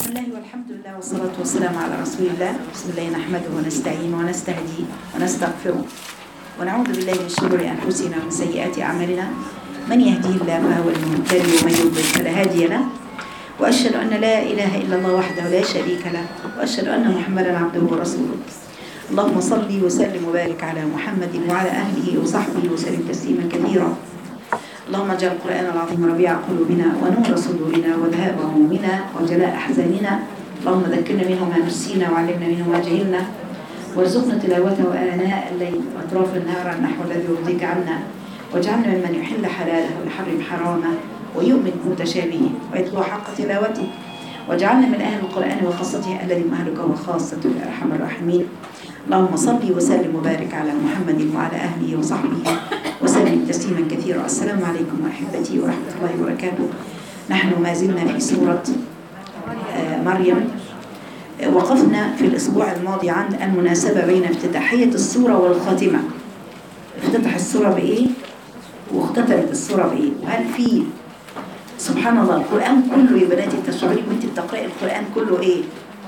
الله والحمد لله والصلاة والسلام على رسول الله بسم الله نحمده ونستعين ونستهديه ونستغفره ونعوذ بالله من شرور أنفسنا ومن سيئات أعمالنا من يهديه الله فهو المهتدي ومن يضلل فلا هادي له وأشهد أن لا إله إلا الله وحده لا شريك له وأشهد أن محمدا عبده ورسوله اللهم صل وسلم وبارك على محمد وعلى أهله وصحبه وسلم تسليما كثيرا اللهم اجعل القرآن العظيم ربيع قلوبنا ونور صدورنا وذهاب همومنا وجلاء أحزاننا اللهم ذكرنا منه ما نسينا وعلمنا منه ما جهلنا وارزقنا تلاوته آناء الليل وأطراف النهار على النحو الذي يرضيك عنا واجعلنا ممن يحل حلاله ويحرم حرامه ويؤمن بمتشابهه ويتلو حق تلاوته واجعلنا من أهل القرآن وخاصته الذي هم أهلك وخاصته يا أرحم الراحمين اللهم صل وسلم وبارك على محمد وعلى أهله وصحبه وسلم تسليما كثيرا السلام عليكم أحبتي ورحمة الله وبركاته نحن ما زلنا في سورة آه، مريم آه، وقفنا في الأسبوع الماضي عند المناسبة بين افتتاحية السورة والخاتمة افتتح السورة بإيه واختتمت السورة بإيه وهل في سبحان الله القرآن كله يا بناتي تشعري وانت بتقرأي القرآن كله إيه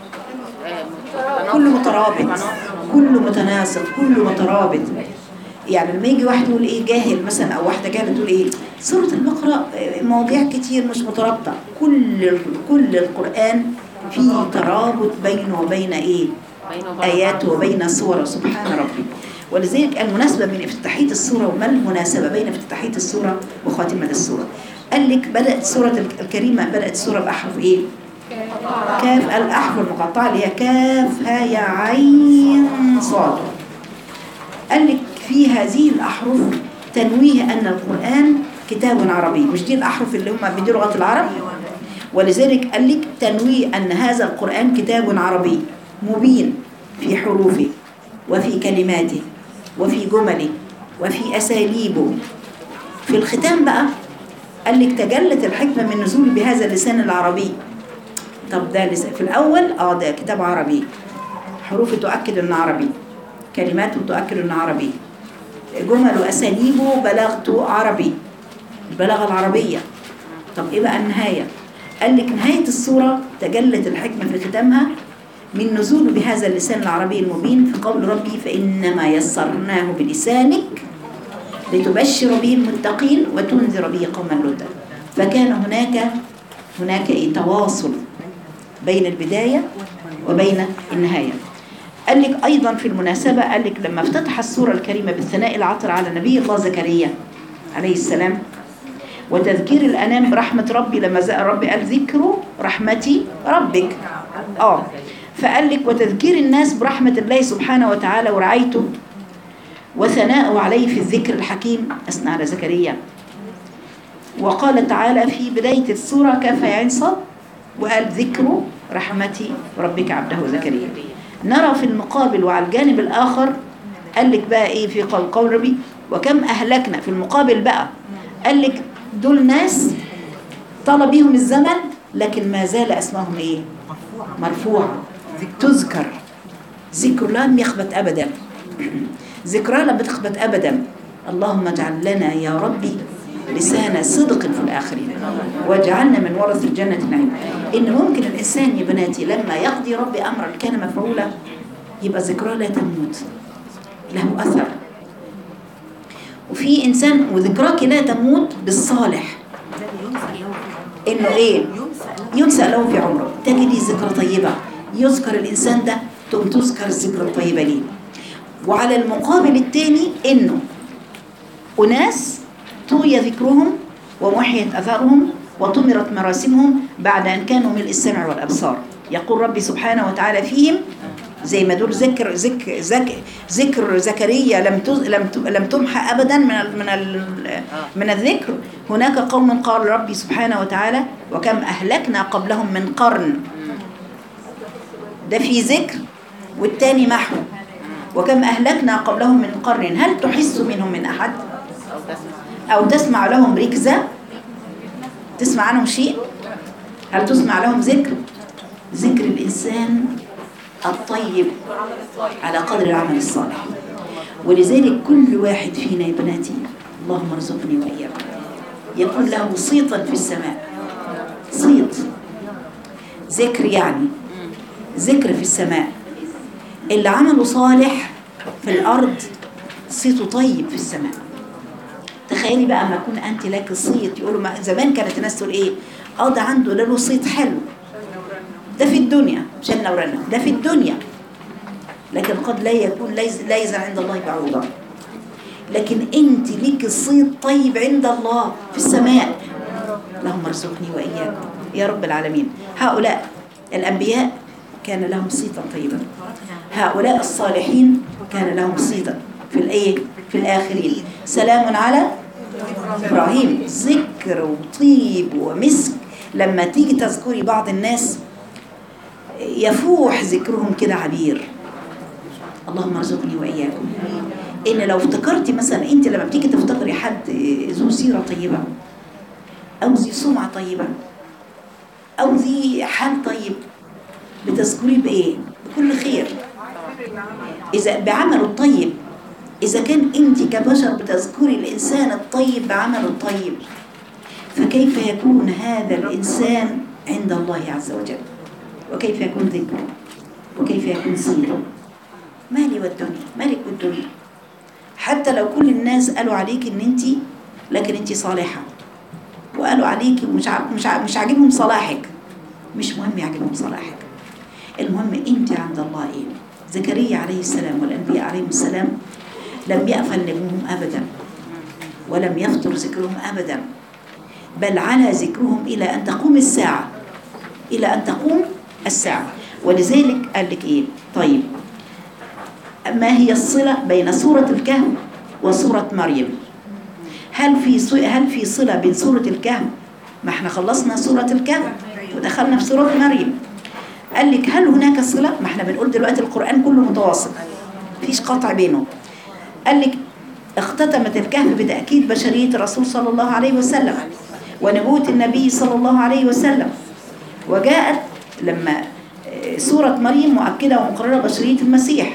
كله مترابط كله متناسق كله مترابط يعني لما يجي واحد يقول ايه جاهل مثلا او واحده جاهله تقول ايه سوره البقره آه، مواضيع كتير مش مترابطه كل كل القران فيه ترابط بينه وبين ايه اياته وبين سوره سبحان ربي ولذلك المناسبه من افتتاحيه السوره وما المناسبه بين افتتاحيه السوره وخاتمه السوره قال لك بدات سوره الكريمه بدات السوره باحرف ايه كاف الأحرف المقطعة اللي هي كاف ها يا عين صاد قال لك في هذه الأحرف تنويه أن القرآن كتاب عربي مش دي الأحرف اللي هم بدي لغة العرب ولذلك قال لك تنويه أن هذا القرآن كتاب عربي مبين في حروفه وفي كلماته وفي جمله وفي أساليبه في الختام بقى قال لك تجلت الحكمة من نزول بهذا اللسان العربي طب ده لسه في الأول اه ده كتاب عربي حروفه تؤكد إنه عربي كلماته تؤكد إنه عربي جمل وأساليبه بلاغته عربي البلاغة العربية طب إيه بقى النهاية قال لك نهاية السورة تجلت الحكمة في ختامها من نزول بهذا اللسان العربي المبين في قول ربي فإنما يسرناه بلسانك لتبشر به المتقين وتنذر به قوما لدا فكان هناك هناك إيه تواصل بين البداية وبين النهاية قال لك أيضا في المناسبة قال لك لما افتتح السورة الكريمة بالثناء العطر على نبي الله زكريا عليه السلام وتذكير الأنام برحمة ربي لما زاء ربي قال ذكر رحمتي ربك آه فقال لك وتذكير الناس برحمة الله سبحانه وتعالى ورعايته وثناءه عليه في الذكر الحكيم أثنى على زكريا وقال تعالى في بداية السورة كاف عين صاد وقال ذكر رحمة ربك عبده زكريا نرى في المقابل وعلى الجانب الآخر قال لك بقى إيه في قول قول ربي وكم أهلكنا في المقابل بقى قال لك دول ناس طال بيهم الزمن لكن ما زال اسمهم إيه مرفوع تذكر ذكر لم يخبت أبدا ذكرى لم تخبت أبدا اللهم اجعل لنا يا ربي لسان صدق في الآخرين واجعلنا من ورث الجنة النعيم إن ممكن الإنسان يا بناتي لما يقضي ربي أمرا كان مفعولا يبقى ذكرى لا تموت له أثر وفي إنسان وذكراك لا تموت بالصالح إنه إيه ينسى له في عمره تجدي ذكرى طيبة يذكر الإنسان ده تقوم تذكر الذكرى الطيبة ليه وعلى المقابل الثاني إنه أناس طوي ذكرهم ومحيت أثرهم وطمرت مراسمهم بعد أن كانوا ملء السمع والأبصار يقول ربي سبحانه وتعالى فيهم زي ما دول ذكر ذكر ذكر, ذكر زكريا لم تز لم ت- لم تمحى ابدا من ال من ال من الذكر هناك قوم قال ربي سبحانه وتعالى وكم اهلكنا قبلهم من قرن ده في ذكر والتاني محو وكم اهلكنا قبلهم من قرن هل تحس منهم من احد أو تسمع لهم ركزة تسمع عنهم شيء هل تسمع لهم ذكر ذكر الإنسان الطيب على قدر العمل الصالح ولذلك كل واحد فينا يا بناتي اللهم ارزقني وإياكم يكون له صيتا في السماء صيت ذكر يعني ذكر في السماء اللي عمله صالح في الأرض صيته طيب في السماء تخيلي بقى اما يكون انت لك صيت يقولوا ما زمان كانت الناس تقول ايه اه ده عنده له صيت حلو ده في الدنيا جنة ورنة ده في الدنيا لكن قد لا يكون ليس لا يزن عند الله بعوضا لكن انت ليك الصيت طيب عند الله في السماء اللهم ارزقني واياكم يا رب العالمين هؤلاء الانبياء كان لهم صيتا طيبا هؤلاء الصالحين كان لهم صيتا في الايه في الاخرين سلام على ابراهيم ذكر وطيب ومسك لما تيجي تذكري بعض الناس يفوح ذكرهم كده عبير اللهم ارزقني واياكم ان لو افتكرتي مثلا انت لما بتيجي تفتكري حد ذو سيره طيبه او ذي سمعه طيبه او ذي حال طيب بتذكريه بايه بكل خير اذا بعمله الطيب اذا كان انت كبشر بتذكري الانسان الطيب بعمله الطيب فكيف يكون هذا الانسان عند الله عز وجل وكيف يكون ذكره وكيف يكون سيره مالي والدنيا مالك والدنيا حتى لو كل الناس قالوا عليك ان انت لكن انت صالحه وقالوا عليك مش ع... مش ع... مش عاجبهم صلاحك مش مهم يعجبهم صلاحك المهم انت عند الله ايه زكريا عليه السلام والانبياء عليهم السلام لم يغفل نجمهم ابدا ولم يفتر ذكرهم ابدا بل على ذكرهم الى ان تقوم الساعه الى ان تقوم الساعه ولذلك قال لك ايه طيب ما هي الصله بين سوره الكهف وسوره مريم هل في ص- هل في صله بين سوره الكهف ما احنا خلصنا سوره الكهف ودخلنا في سوره مريم قال لك هل هناك صله ما احنا بنقول دلوقتي القران كله متواصل مفيش قطع بينه قال لك اختتمت الكهف بتأكيد بشرية الرسول صلى الله عليه وسلم ونبوة النبي صلى الله عليه وسلم وجاءت لما آه، سورة مريم مؤكدة ومقررة بشرية المسيح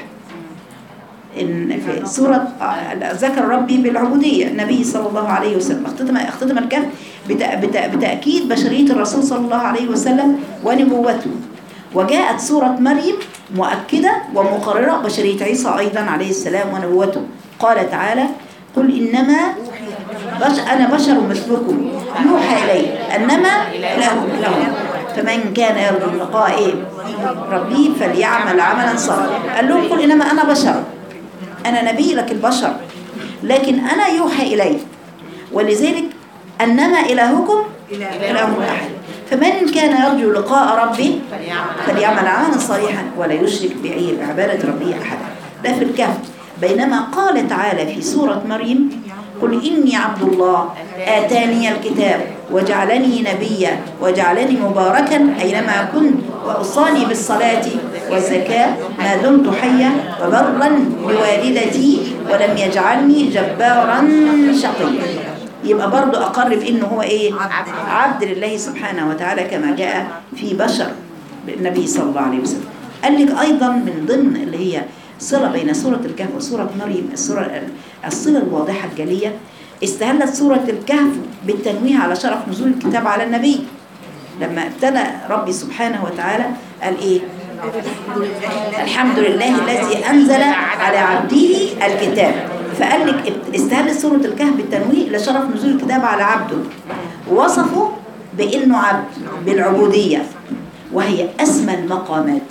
إن في سورة آه، ذكر ربي بالعبودية النبي صلى الله عليه وسلم اختتم اختتم الكهف بت- بت- بتأكيد بشرية الرسول صلى الله عليه وسلم ونبوته وجاءت سورة مريم مؤكدة ومقررة بشرية عيسى أيضا عليه السلام ونبوته قال تعالى قل إنما بش أنا بشر مثلكم يوحى إلي أنما إله إله فمن كان يرجو لقاء إيه؟ ربي فليعمل عملا صالحا قال لهم قل إنما أنا بشر أنا نبي لك البشر لكن أنا يوحى إلي ولذلك أنما إلهكم إله واحد فمن كان يرجو لقاء ربه فليعمل عملا صالحا ولا يشرك بأي بعبادة ربه أحدا ده في الكهف بينما قال تعالى في سورة مريم قل إني عبد الله آتاني الكتاب وجعلني نبيا وجعلني مباركا أينما كنت وأوصاني بالصلاة والزكاة ما دمت حيا وبرا بوالدتي ولم يجعلني جبارا شقيا يبقى برضو أقر بأنه هو إيه عبد لله سبحانه وتعالى كما جاء في بشر النبي صلى الله عليه وسلم قال لك أيضا من ضمن اللي هي صلة بين سورة الكهف وسورة مريم الصورة الصلة الواضحة الجلية استهلت سورة الكهف بالتنويه على شرف نزول الكتاب على النبي لما ابتدى ربي سبحانه وتعالى قال ايه الحمد لله الذي انزل على عبده الكتاب فقال لك استهلت سوره الكهف بالتنويه لشرف نزول الكتاب على عبده وصفه بانه عبد بالعبوديه وهي اسمى المقامات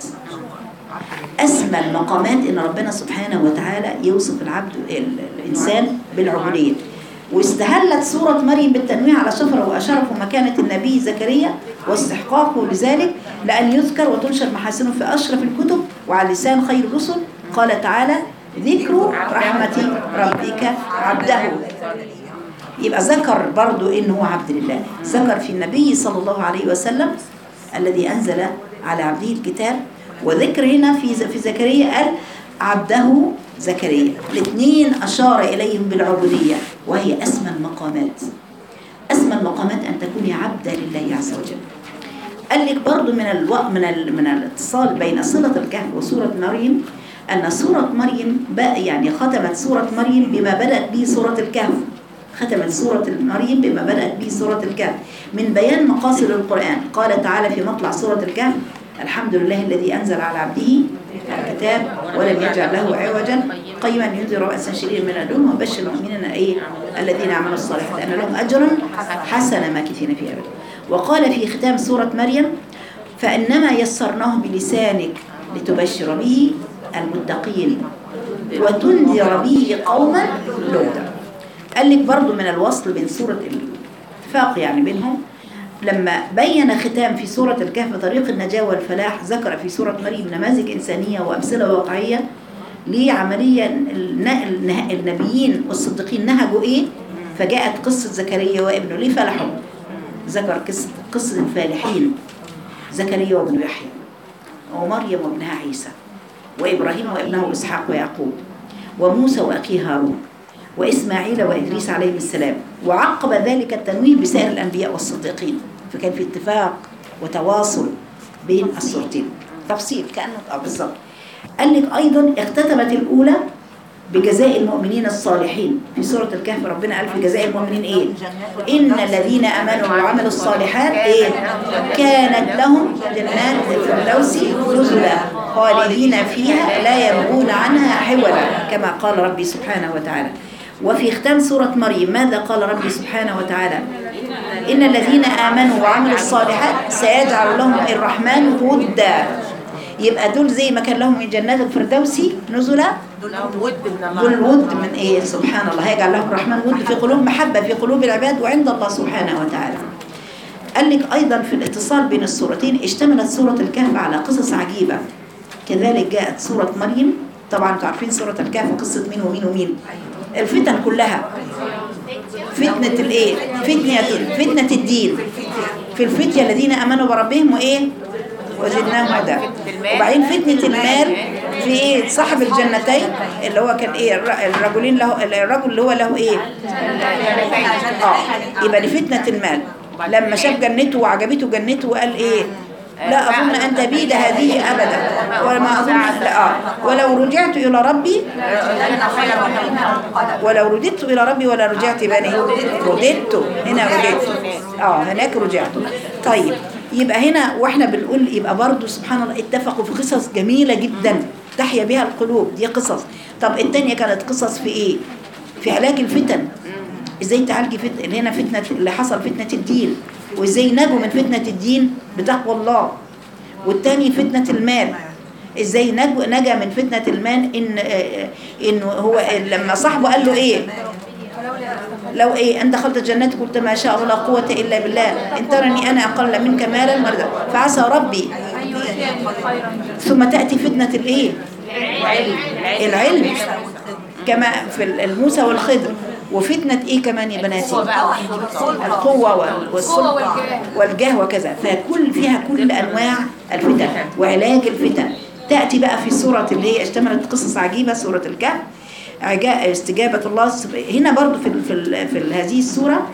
أسمى المقامات إن ربنا سبحانه وتعالى يوصف العبد الإنسان بالعبودية واستهلت سورة مريم بالتنويه على شفرة وأشرف مكانة النبي زكريا واستحقاقه لذلك لأن يذكر وتنشر محاسنه في أشرف الكتب وعلى لسان خير الرسل قال تعالى ذكر رحمة ربك عبده يبقى ذكر برضو إنه هو عبد لله ذكر في النبي صلى الله عليه وسلم الذي أنزل على عبده الكتاب وذكر هنا في في زكريا قال عبده زكريا الاثنين أشار إليهم بالعبودية وهي أسمى المقامات أسمى المقامات أن تكوني عبدا لله عز وجل قال لك برضو من الو... من ال... من الاتصال بين صلة الكهف وسورة مريم أن سورة مريم بقى يعني ختمت سورة مريم بما بدأت به سورة الكهف ختمت سورة مريم بما بدأت به سورة الكهف من بيان مقاصد القرآن قال تعالى في مطلع سورة الكهف الحمد لله الذي أنزل على عبده الكتاب ولم يجعل له عوجا قيما ينذر بأسا شديدا من لدنه وبشر المؤمنين ايه الذين عملوا الصالحات أن لهم أجرا حسنا ماكثين فيه أبدا وقال في ختام سورة مريم فإنما يسرناه بلسانك لتبشر به المتقين وتنذر به قوما لودا قال لك برضو من الوصل بين سورة الاتفاق يعني بينهم لما بين ختام في سورة الكهف طريق النجاة والفلاح ذكر في سورة مريم نماذج إنسانية وأمثلة واقعية لعملية الن- النه- النبيين والصديقين نهجوا إيه فجاءت قصة زكريا وابنه ليه فلحوا ذكر قصة قصة الفالحين زكريا وابن يحيى ومريم وابنها عيسى وإبراهيم وابنه إسحاق ويعقوب وموسى وأخيه هارون وإسماعيل وإدريس عليهم السلام وعقب ذلك التنويه بسائر الأنبياء والصديقين فكان في اتفاق وتواصل بين الصورتين تفصيل كأنه آه بالظبط قال لك أيضا اختتمت الأولى بجزاء المؤمنين الصالحين في سورة الكهف ربنا قال في جزاء المؤمنين إيه إن الذين آمنوا وعملوا الصالحات إيه كانت لهم جنات الفردوس نزلا خالدين فيها لا يبغون عنها حولا كما قال ربي سبحانه وتعالى وفي ختام سورة مريم ماذا قال ربي سبحانه وتعالى إن الذين آمنوا وعملوا الصالحات سيجعل لهم الرحمن ودا يبقى دول زي ما كان لهم من جنات الفردوس نزلا دول ود من الله دول ود من ايه سبحان الله هيجعل لهم الرحمن ود في قلوب محبة في قلوب العباد وعند الله سبحانه وتعالى قال لك أيضا في الاتصال بين السورتين اشتملت سورة الكهف على قصص عجيبة كذلك جاءت سورة مريم طبعا انتوا عارفين سورة الكهف قصة مين ومين ومين الفتن كلها فتنة الايه فتنة فتنة الدين في الفتية الذين امنوا بربهم وايه وزدناهم هدى وبعدين فتنة المال في ايه صاحب الجنتين اللي هو كان ايه الر- الرجلين له الرجل اللي هو له ايه اه يبقى لفتنة المال لما شاف جنته وعجبته جنته وقال ايه لا أظن أن تبيد هذه أبدا وما أظن لا آه. ولو رجعت إلى ربي ولو رددت إلى ربي ولا رجعت بني رددت هنا رددت اه هناك رجعت طيب يبقى هنا واحنا بنقول يبقى برضو سبحان الله اتفقوا في قصص جميلة جدا تحيا بها القلوب دي قصص طب التانية كانت قصص في ايه في علاج الفتن ازاي تعالجي فتن اللي هنا فتنة اللي حصل فتنة الدين وازاي نجوا من فتنة الدين بتقوى الله والتاني فتنة المال ازاي نجو نجا من فتنة المال ان آه، انه هو لما صاحبه قال له ايه لو ايه ان دخلت جنتك قلت ما شاء الله لا قوة الا بالله ان ترني انا اقل منك مالا مردا فعسى ربي ثم تأتي فتنة الايه العلم كما في الموسى والخضر وفتنة ايه كمان يا بناتي القوة وال- والسلطة والجاه وكذا فكل فيها كل أنواع الفتن وعلاج الفتن تأتي بقى في سورة اللي هي اشتملت قصص عجيبة سورة الكهف عجا- استجابة الله سب- هنا برضو في, ال- في, ال- في ال- هذه السورة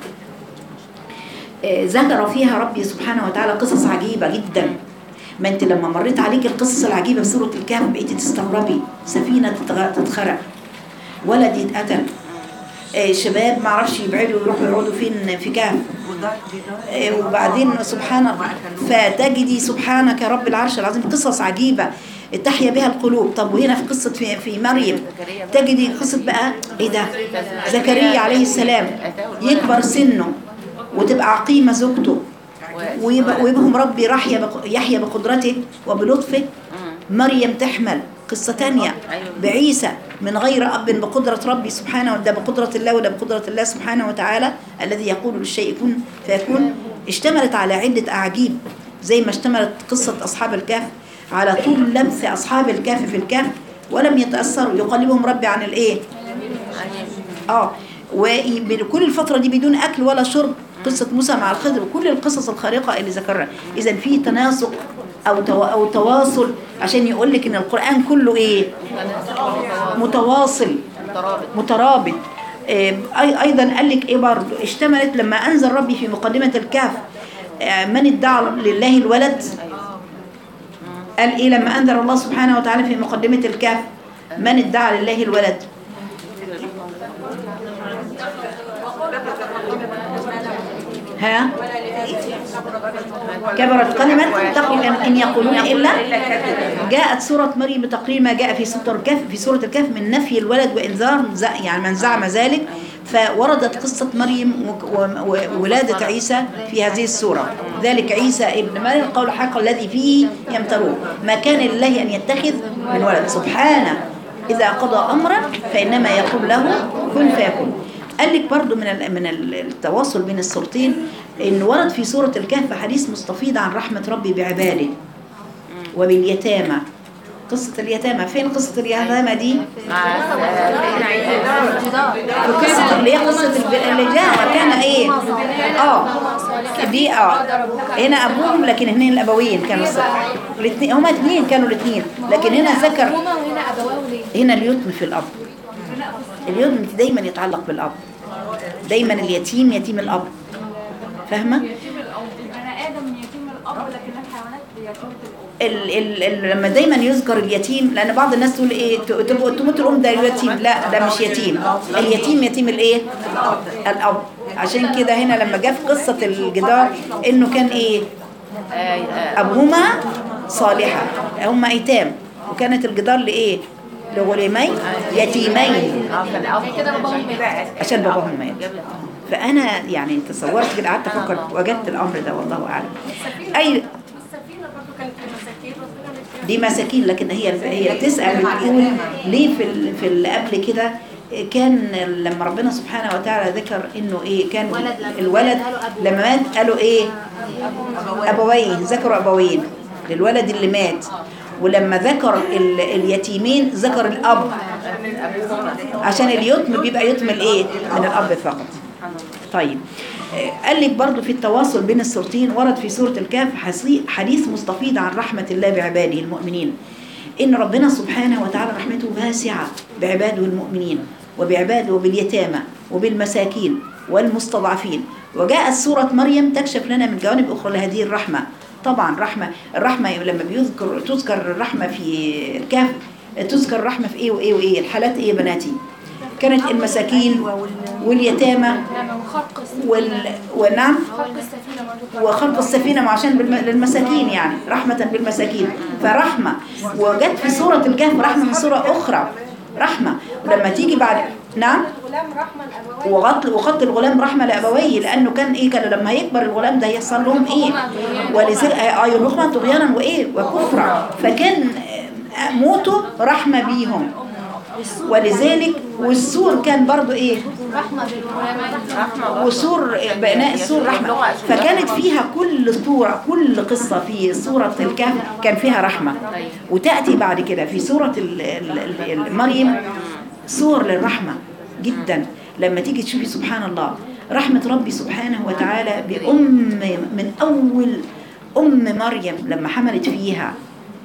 آه، ذكر فيها ربي سبحانه وتعالى قصص عجيبة جدا ما انت لما مريت عليك القصص العجيبة في سورة الكهف بقيتي تستغربي سفينة تتغ- تتخرق ولد يتقتل آه، شباب ما عرفش يبعدوا يروحوا يقعدوا فين في كهف آه، وبعدين سبحان الله فتجدي سبحانك يا رب العرش العظيم قصص عجيبة تحيا بها القلوب طب وهنا في قصة في, في مريم تجدي قصة بقى ايه ده زكريا عليه السلام يكبر سنه وتبقى عقيمة زوجته ويبقى ويبهم ربي رحيا بق- يحيى بقدرته وبلطفه مريم تحمل قصة تانية بعيسى من غير أب بقدرة ربي سبحانه ده بقدرة الله وده بقدرة الله سبحانه وتعالى الذي يقول للشيء كن فيكون اشتملت على عدة أعاجيب زي ما اشتملت قصة أصحاب الكهف على طول لمس أصحاب الكهف في الكهف ولم يتأثروا يقلبهم ربي عن الإيه اه وكل الفترة دي بدون أكل ولا شرب قصة موسى مع الخضر وكل القصص الخارقة اللي ذكرها إذا في تناسق أو تو أو تواصل عشان يقول لك إن القرآن كله إيه متواصل مترابط آه، أي- أيضا قال لك إيه برضه اشتملت لما أنزل ربي في مقدمة الكهف آه، من ادعى لله الولد قال إيه لما أنزل الله سبحانه وتعالى في مقدمة الكهف من ادعى لله الولد ها كبرت كلمة تقل إن يقولون إلا جاءت سورة مريم بتقرير ما جاء في سورة الكهف في سورة الكهف من نفي الولد وإنذار ز- يعني من زعم ذلك فوردت قصة مريم وك- و- وولادة عيسى في هذه السورة ذلك عيسى ابن مريم قول حق الذي فيه يمترون ما كان لله أن يتخذ من ولد سبحانه إذا قضى أمرا فإنما يقول له كن فيكون قال لك برضو من ال- من ال- التواصل بين السورتين ان ورد في سوره الكهف حديث مستفيض عن رحمه ربي بعباده وباليتامى قصه اليتامى فين قصه اليتامى دي في قصه اللي هي قصه الب- اللي جاء كان ايه اه دي اه هنا ابوهم لكن هنا الابوين كانوا الاثنين هما اثنين كانوا الاثنين لكن هنا ذكر هما وهنا أبواه ليه؟ هنا اليتم في الاب اليتم دايما يتعلق بالاب دايما اليتيم يتيم الاب فاهمه يتيم الأب أنا آدم يتيم الأب لكن الحيوانات يتيمة الأم ال ال ال لما دايما يذكر اليتيم لان بعض الناس تقول ايه ت- تبقوا تموت الام ده يتيم لا ده مش يتيم اليتيم يتيم الايه الاب عشان كده هنا لما جاء في قصه الجدار انه كان ايه ابوهما صالحه هما ايتام وكانت الجدار لايه لغلامين يتيمين كده باباهم مات عشان باباهم مات فانا يعني تصورت كده قعدت افكر وجدت الامر ده والله اعلم اي السفينة برضه كانت مساكين ربنا اللي دي مساكين لكن هي هي بتسال بتقول ليه في ال- في اللي قبل كده كان لما ربنا سبحانه وتعالى ذكر انه ايه كان الولد لما مات قالوا ايه ابوين ذكروا ابوين للولد اللي مات ولما ذكر ال- اليتيمين ذكر الاب عشان اليتم بيبقى يتم الايه من الاب فقط طيب آه، قال لك برضو في التواصل بين السورتين ورد في سورة الكهف حسي- حديث مستفيض عن رحمة الله بعباده المؤمنين إن ربنا سبحانه وتعالى رحمته واسعة بعباده المؤمنين وبعباده وباليتامى وبالمساكين والمستضعفين وجاءت سورة مريم تكشف لنا من جوانب أخرى لهذه الرحمة طبعا رحمة الرحمة لما بيذكر تذكر الرحمة في الكهف تذكر الرحمة في إيه وإيه وإيه الحالات إيه يا بناتي كانت المساكين واليتامى نعم وخرق السفينة وال... ونعم خرق السفينة برضه وخلق السفينة ما عشان بالم... للمساكين يعني رحمة بالمساكين فرحمة وجت في سورة الكهف رحمة من سورة أخرى رحمة ولما تيجي بعد نعم غلام رحمة الأبوين وغط وخط الغلام رحمة لأبويه لأنه كان إيه كان لما يكبر الغلام ده يحصل لهم إيه ولذلك آه يرهقنا طغيانا وإيه وكفرا فكان آه، موته رحمة بيهم ولذلك والسور كان برضو إيه رحمة بالغلام وسور بناء السور رحمة فكانت فيها كل سورة كل قصة في سورة الكهف كان فيها رحمة وتأتي بعد كده في سورة ال- ال- ال- مريم صور للرحمة جدا لما تيجي تشوفي سبحان الله رحمة ربي سبحانه وتعالى بأم من أول أم مريم لما حملت فيها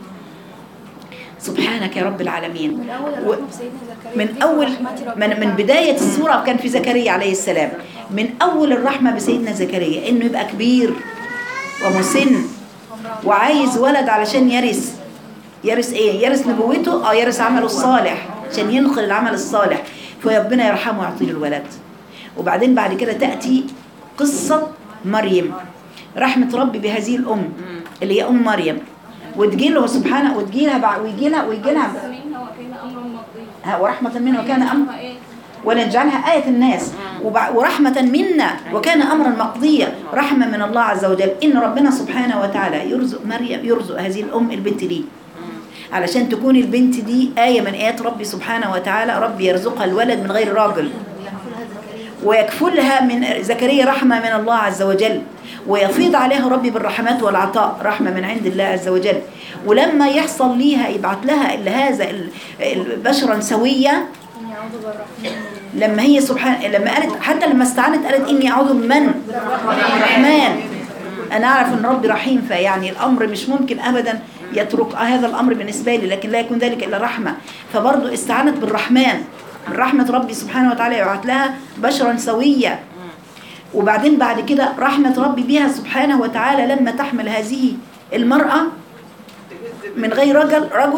سبحانك يا رب العالمين من أول و- الرحمة بسيدنا زكريا من كيف أول رحمة ربنا من, من بداية السورة كان في زكريا عليه السلام من أول الرحمة بسيدنا زكريا إنه يبقى كبير ومسن وعايز ولد علشان يرث يرث إيه؟ يرث نبوته أو يرث عمله الصالح عشان ينقل العمل الصالح فربنا يرحمه ويعطي له الولد وبعدين بعد كده تأتي قصة مريم رحمة ربي بهذه الأم اللي هي أم مريم وتجي له سبحانه وتجي لها بع- ويجي لها ويجي لها منه وكان أمر مقضي ها، ورحمة منه وكان أمر رحمة إيه؟ ونجعلها آية الناس وبع- ورحمة منا وكان أمرا مقضيا رحمة من الله عز وجل إن ربنا سبحانه وتعالى يرزق مريم يرزق هذه الأم البنت دي علشان تكون البنت دي آية من آيات ربي سبحانه وتعالى ربي يرزقها الولد من غير راجل ويكفلها من زكريا رحمة من الله عز وجل ويفيض عليها ربي بالرحمات والعطاء رحمة من عند الله عز وجل ولما يحصل ليها يبعت لها ال- هذا ال- ال- بشرا سوية إني أعوذ بالرحمن لما هي سبحان لما قالت حتى لما استعنت قالت إني أعوذ بمن الرحمن أنا أعرف أن ربي رحيم فيعني الأمر مش ممكن أبدا يترك هذا الأمر بالنسبة لي لكن لا يكون ذلك إلا رحمة فبرضه استعانت بالرحمن من رحمة ربي سبحانه وتعالى يبعث لها بشرا سويا وبعدين بعد كده رحمة ربي بها سبحانه وتعالى لما تحمل هذه المرأة من غير رجل رجل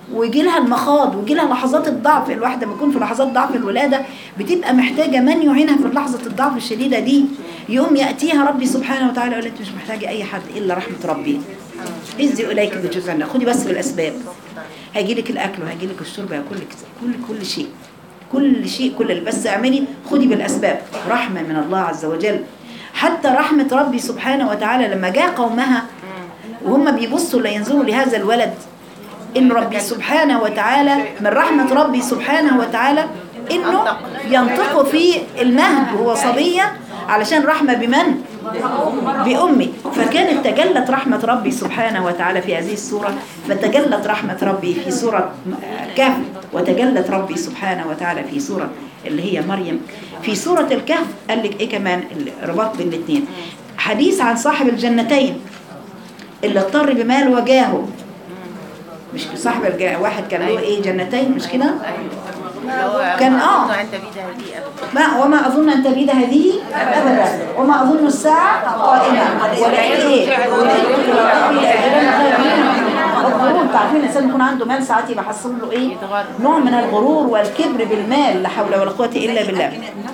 ويجي لها المخاض ويجي لها لحظات الضعف الواحده لما تكون في لحظات ضعف الولاده بتبقى محتاجه من يعينها في لحظه الضعف الشديده دي يوم ياتيها ربي سبحانه وتعالى يقول انت مش محتاجه اي حد الا رحمه ربي اذي اليك بجزء عنا خدي بس بالاسباب هيجي لك الاكل وهيجي لك الشرب هيكون لك كل كل شيء كل شيء كل اللي بس اعملي خدي بالاسباب رحمه من الله عز وجل حتى رحمه ربي سبحانه وتعالى لما جاء قومها وهم بيبصوا لينظروا لهذا الولد ان ربي سبحانه وتعالى من رحمه ربي سبحانه وتعالى انه ينطق في المهد وهو صبيا علشان رحمه بمن بأمي فكانت تجلت رحمة ربي سبحانه وتعالى في هذه السورة فتجلت رحمة ربي في سورة كهف وتجلت ربي سبحانه وتعالى في سورة اللي هي مريم في سورة الكهف قال لك ايه كمان الرباط بين الاثنين حديث عن صاحب الجنتين اللي اضطر بمال وجاهه مش صاحب الج... واحد كان له ايه جنتين مش كده كان آه. انت بيدها دي أبدا. ما وما اظن ان تبيد هذه ابدا وما اظن الساعه قائمه ولكن ايه الغرور انتوا عارفين الانسان يكون عنده مال ساعات يبقى حصل له ايه نوع من الغرور والكبر بالمال لا حول ولا قوه الا بالله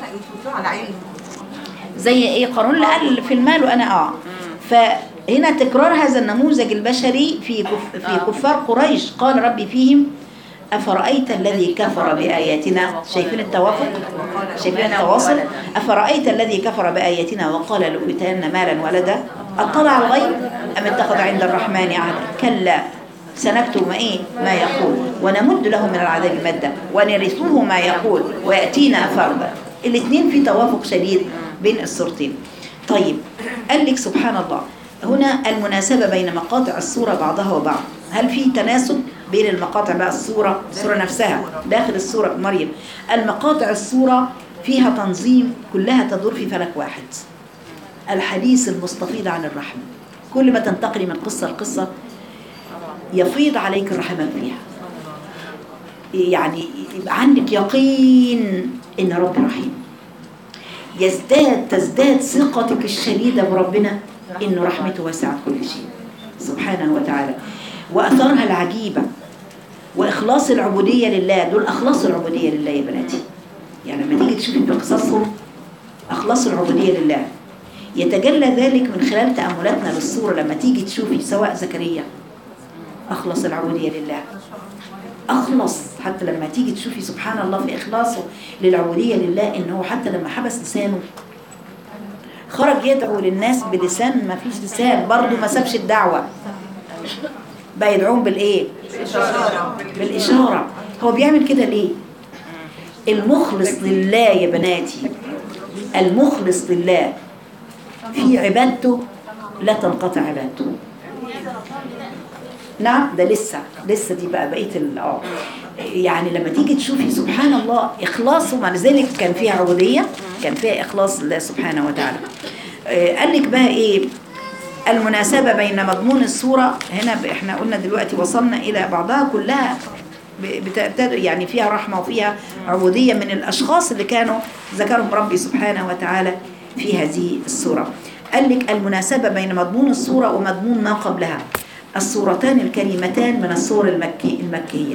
زي ايه قارون اللي قال في المال وانا اه فهنا تكرار هذا النموذج البشري في كف في كفار قريش قال ربي فيهم أفرأيت الذي كفر بآياتنا شايفين التوافق شايفين التواصل أفرأيت الذي كفر بآياتنا وقال لأوتين مالا ولدا أطلع الغيب أم اتخذ عند الرحمن عهدا كلا سنكتب ما إيه ما يقول ونمد له من العذاب مدا ونرثه ما يقول ويأتينا فردا الاثنين في توافق شديد بين الصورتين طيب قال لك سبحان الله هنا المناسبة بين مقاطع الصورة بعضها وبعض هل في تناسب بين المقاطع بقى الصورة الصورة نفسها داخل الصورة مريم المقاطع الصورة فيها تنظيم كلها تدور في فلك واحد الحديث المستفيض عن الرحمة كل ما تنتقلي من قصة لقصة يفيض عليك الرحمة فيها يعني يبقى عندك يقين ان ربي رحيم يزداد تزداد ثقتك الشديدة بربنا إن رحمته وسعت كل شيء سبحانه وتعالى وأثارها العجيبة وإخلاص العبودية لله دول أخلاص العبودية لله يا بناتي يعني لما تيجي تشوفي في قصصهم أخلاص العبودية لله يتجلى ذلك من خلال تأملاتنا للصورة لما تيجي تشوفي سواء زكريا أخلص العبودية لله أخلص حتى لما تيجي تشوفي سبحان الله في إخلاصه للعبودية لله إنه حتى لما حبس لسانه خرج يدعو للناس بلسان ما فيش لسان برضه ما سابش الدعوة بقى يدعوهم بالإيه؟ بالإشارة هو بيعمل كده ليه؟ المخلص لله يا بناتي المخلص لله في عبادته لا تنقطع عبادته نعم ده لسه لسه دي بقى بقيه ال- اه يعني لما تيجي تشوفي سبحان الله اخلاصه مع ذلك كان فيها عبوديه كان فيها اخلاص لله سبحانه وتعالى آه، قال لك بقى ايه المناسبه بين مضمون الصوره هنا ب- احنا قلنا دلوقتي وصلنا الى بعضها كلها ب- بتبتدئ يعني فيها رحمه وفيها عبوديه من الاشخاص اللي كانوا ذكرهم ربي سبحانه وتعالى في هذه السوره قال لك المناسبه بين مضمون السوره ومضمون ما قبلها الصورتان الكريمتان من الصور المكي المكية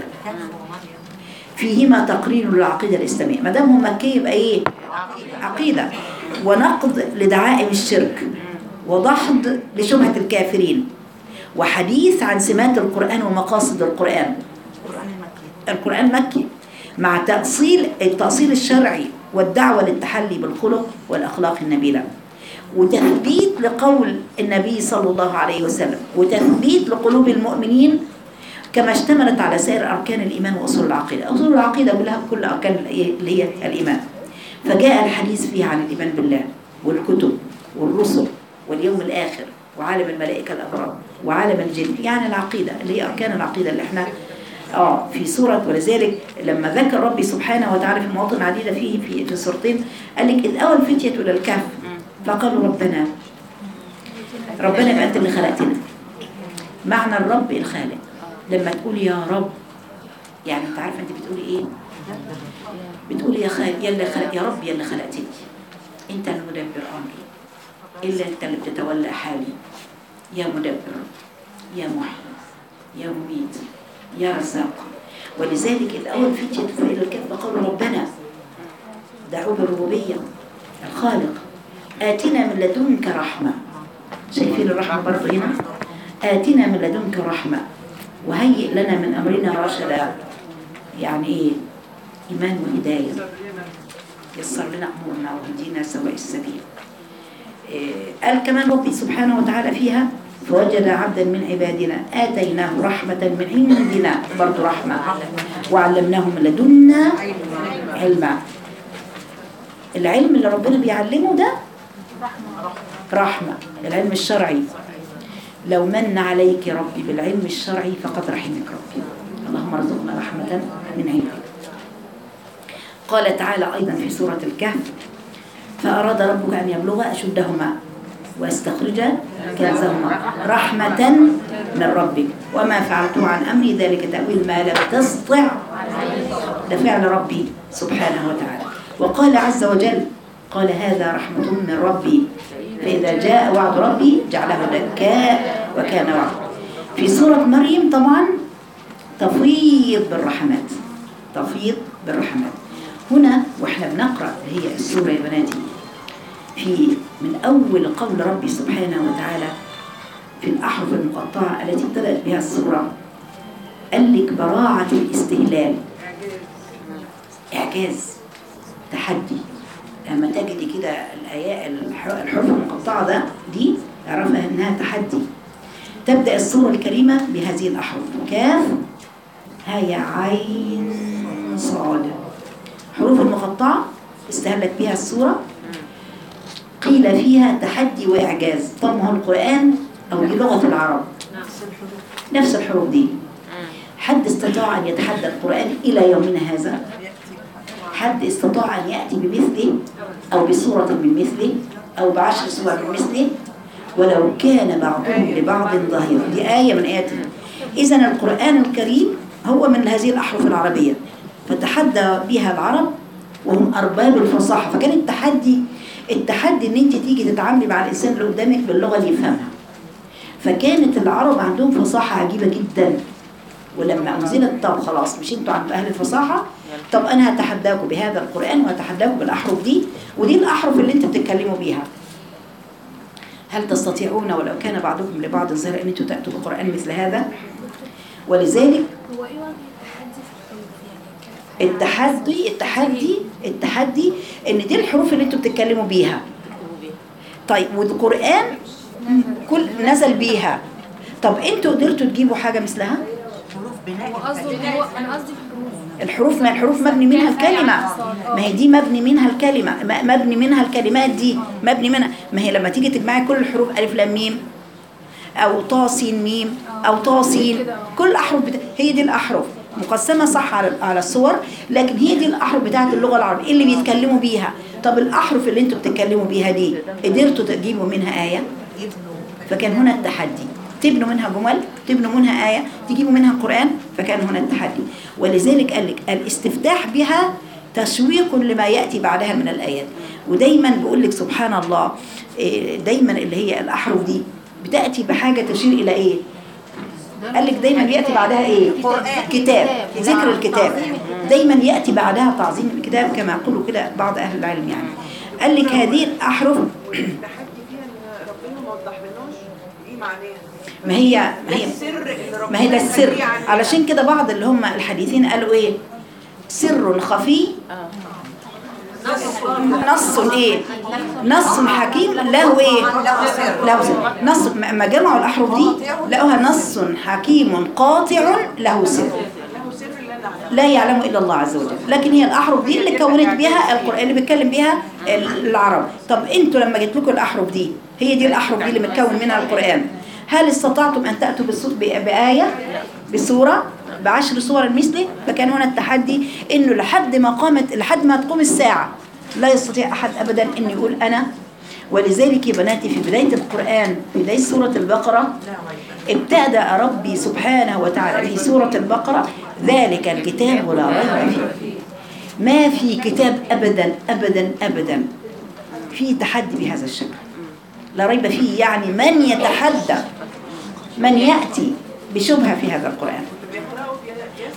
فيهما تقرير للعقيدة الإسلامية ما دام هو مكي يبقى إيه؟ عقيدة ونقد لدعائم الشرك وضحض لشبهة الكافرين وحديث عن سمات القرآن ومقاصد القرآن القرآن مكي مع تأصيل التأصيل الشرعي والدعوة للتحلي بالخلق والأخلاق النبيلة وتثبيت لقول النبي صلى الله عليه وسلم وتثبيت لقلوب المؤمنين كما اشتملت على سائر أركان الإيمان وأصول العقيدة أصول العقيدة كلها كل أركان اللي هي الإيمان فجاء الحديث فيها عن الإيمان بالله والكتب والرسل واليوم الآخر وعالم الملائكة الأبرار وعالم الجن يعني العقيدة اللي هي أركان العقيدة اللي احنا اه في سورة ولذلك لما ذكر ربي سبحانه وتعالى في مواطن عديدة فيه في في سورتين قال لك إذ أوى الفتية إلى الكهف فقالوا ربنا ربنا يبقى أنت اللي خلقتنا معنى الرب الخالق لما تقول يا رب يعني أنت عارفة أنت بتقولي إيه بتقولي يا خالق يا اللي خلق يا رب يا اللي خلقتني أنت المدبر أمري إلا أنت اللي بتتولى حالي يا مدبر يا محيي يا مميت يا رزاق ولذلك الأول فتية فإلى الكهف قالوا ربنا دعوا بالربوبية الخالق آتنا من لدنك رحمة شايفين الرحمة برضه هنا آتنا من لدنك رحمة وهيئ لنا من أمرنا رشدا يعني إيه إيمان وهداية يسر لنا أمورنا وهدينا سواء السبيل إيه، قال كمان ربي سبحانه وتعالى فيها فوجد عبدا من عبادنا آتيناه رحمة من عندنا برضو رحمة وعلمناه من لدنا علما العلم اللي ربنا بيعلمه ده رحمة العلم الشرعي لو من عليك ربي بالعلم الشرعي فقد رحمك ربي اللهم ارزقنا رحمة من عندك قال تعالى أيضا في سورة الكهف فأراد ربك أن يبلغ أشدهما واستخرج كنزهما رحمة من ربك وما فعلته عن أمري ذلك تأويل ما لم تستطع ده فعل ربي سبحانه وتعالى وقال عز وجل قال هذا رحمة من ربي فإذا جاء وعد ربي جعله دكاء وكان وعد في سورة مريم طبعا تفيض بالرحمات تفيض بالرحمات هنا واحنا بنقرأ هي السورة يا بناتي في من أول قول ربي سبحانه وتعالى في الأحرف المقطعة التي ابتدأت بها السورة قال لك براعة الاستهلال إعجاز تحدي لما تجدي كده الآيات الح- الحروف المقطعة ده دي اعرفها إنها تحدي تبدأ السورة الكريمة بهذه الأحرف كاف هاي عين صاد حروف المقطعة استهلت بها السورة قيل فيها تحدي وإعجاز طب ما هو القرآن أو دي لغة العرب نفس الحروف دي حد استطاع أن يتحدى القرآن إلى يومنا هذا حد استطاع أن يأتي بمثله أو بصورة من مثله أو بعشر صور من مثله ولو كان بعضهم لبعض ظهير دي آية من آيات إذا القرآن الكريم هو من هذه الأحرف العربية فتحدى بها العرب وهم أرباب الفصاحة فكان التحدي التحدي ان انت تيجي تتعاملي مع الانسان اللي قدامك باللغه اللي يفهمها فكانت العرب عندهم فصاحه عجيبه جدا ولما انزلت طب خلاص مش انتوا عند اهل الفصاحه طب انا هتحداكم بهذا القران وهتحداكم بالاحرف دي ودي الاحرف اللي انتوا بتتكلموا بيها هل تستطيعون ولو كان بعضكم لبعض ظهر ان انتوا تاتوا بقران مثل هذا ولذلك هو ايه وجه التحدي في القلب يعني التحدي التحدي التحدي ان دي الحروف اللي انتوا بتتكلموا بيها طيب والقرآن كل نزل بيها طب انتوا قدرتوا تجيبوا حاجة مثلها هو قصده هو انا قصدي الحروف الحروف ما الحروف مبني منها الكلمة ما هي دي مبني منها الكلمة م- مبني منها الكلمات دي مبني منها ما هي لما تيجي تجمعي كل الحروف ألف لام ميم أو طا سين ميم أو طا سين كل الأحرف بتا... هي دي الأحرف مقسمة صح على على الصور لكن هي دي الأحرف بتاعت اللغة العربية اللي بيتكلموا بيها طب الأحرف اللي انتوا بتتكلموا بيها دي قدرتوا تجيبوا منها آية فكان هنا التحدي تبنوا منها جمل تبنوا منها آية تجيبوا منها قرآن فكان هنا التحدي ولذلك قال لك الاستفتاح بها تشويق لما يأتي بعدها من الآيات ودايما بقول لك سبحان الله إيه، دايما اللي هي الأحرف دي بتأتي بحاجة تشير إلى إيه قال لك دايما بيأتي بعدها إيه كتاب ذكر الكتاب دايما يأتي بعدها تعظيم الكتاب كما يقولوا كده بعض أهل العلم يعني قال لك هذه الأحرف التحدي فيها ان ربنا ما وضح لناش ايه معناها ما هي ما هي السر اللي ربنا ما هي ده السر مخبيه عننا. علشان كده بعض اللي هم الحديثين قالوا ايه سر خفي نص ايه نص حكيم له ايه له سر نص ما جمعوا الاحرف دي لقوها نص حكيم قاطع له سر له سر لا نعلم لا يعلم الا الله عز وجل لكن هي الاحرف دي اللي كونت بها القران اللي بيتكلم بها العرب طب انتوا لما جت لكم الاحرف دي هي دي الاحرف دي اللي متكون منها القران هل استطعتم ان تاتوا بالصوت ب- بايه بسوره بعشر صور مثله فكان هنا التحدي انه لحد ما قامت لحد ما تقوم الساعه لا يستطيع احد ابدا ان يقول انا ولذلك يا بناتي في بدايه القران في بدايه سوره البقره ابتدأ ربي سبحانه وتعالى في سورة البقرة ذلك الكتاب لا ريب فيه ما في كتاب أبدا أبدا أبدا في تحدي بهذا الشكل لا ريب فيه يعني من يتحدى من يأتي بشبهة في هذا القرآن بيقرأوا فيها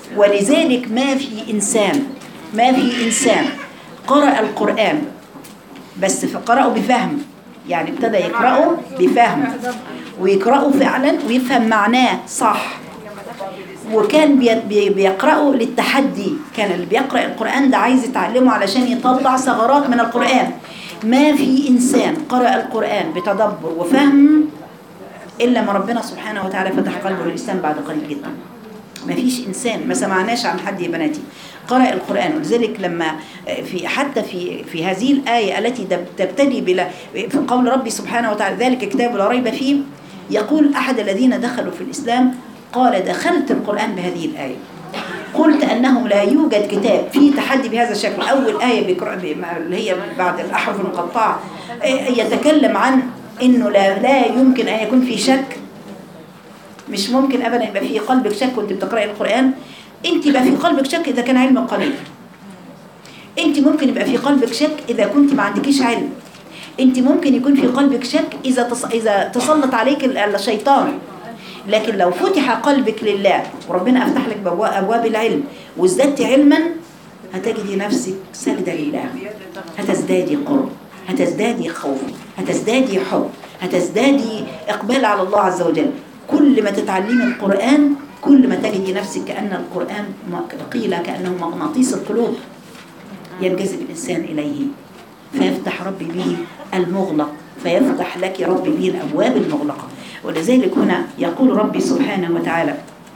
ولذلك ما في إنسان ما في إنسان قرأ القرآن بس قرأه بفهم يعني ابتدى يقرأه بفهم ويقرأه فعلا ويفهم معناه صح وكان بي- بي- بيقرأه للتحدي كان اللي بيقرأ القرآن ده عايز يتعلمه علشان يطلع ثغرات من القرآن ما في إنسان قرأ القرآن بتدبر وفهم إلا ما ربنا سبحانه وتعالى فتح قلبه للإسلام بعد قليل جدا ما فيش إنسان ما سمعناش عن حد يا بناتي قرأ القرآن ولذلك لما في حتى في في هذه الآية التي دب- تبتدي بلا في قول ربي سبحانه وتعالى ذلك كتاب لا ريب فيه يقول أحد الذين دخلوا في الإسلام قال دخلت القرآن بهذه الآية قلت أنه لا يوجد كتاب فيه تحدي بهذا الشكل أول آية بيقرأ بما- اللي هي بعد الأحرف المقطعة آه، يتكلم عن إنه لا, لا يمكن أن يكون في شك مش ممكن ابدا يبقى في قلبك شك وانت بتقراي القران انت يبقى في قلبك شك اذا كان علمك قليل انت ممكن يبقى في قلبك شك اذا كنت ما عندكيش علم انت ممكن يكون في قلبك شك اذا تص... اذا تسلط عليك ال- الشيطان لكن لو فتح قلبك لله وربنا افتح لك بوا- ابواب العلم وازددت علما هتجدي نفسك ساجده لله هتزدادي قرب هتزدادي خوف هتزدادي حب هتزدادي إقبال على الله عز وجل كل ما تتعلمي القرآن كل ما تجدي نفسك كأن القرآن ما- قيل كأنه مغناطيس القلوب ينجذب الإنسان إليه فيفتح ربي به المغلق فيفتح لك ربي به الأبواب المغلقة ولذلك هنا يقول ربي سبحانه وتعالى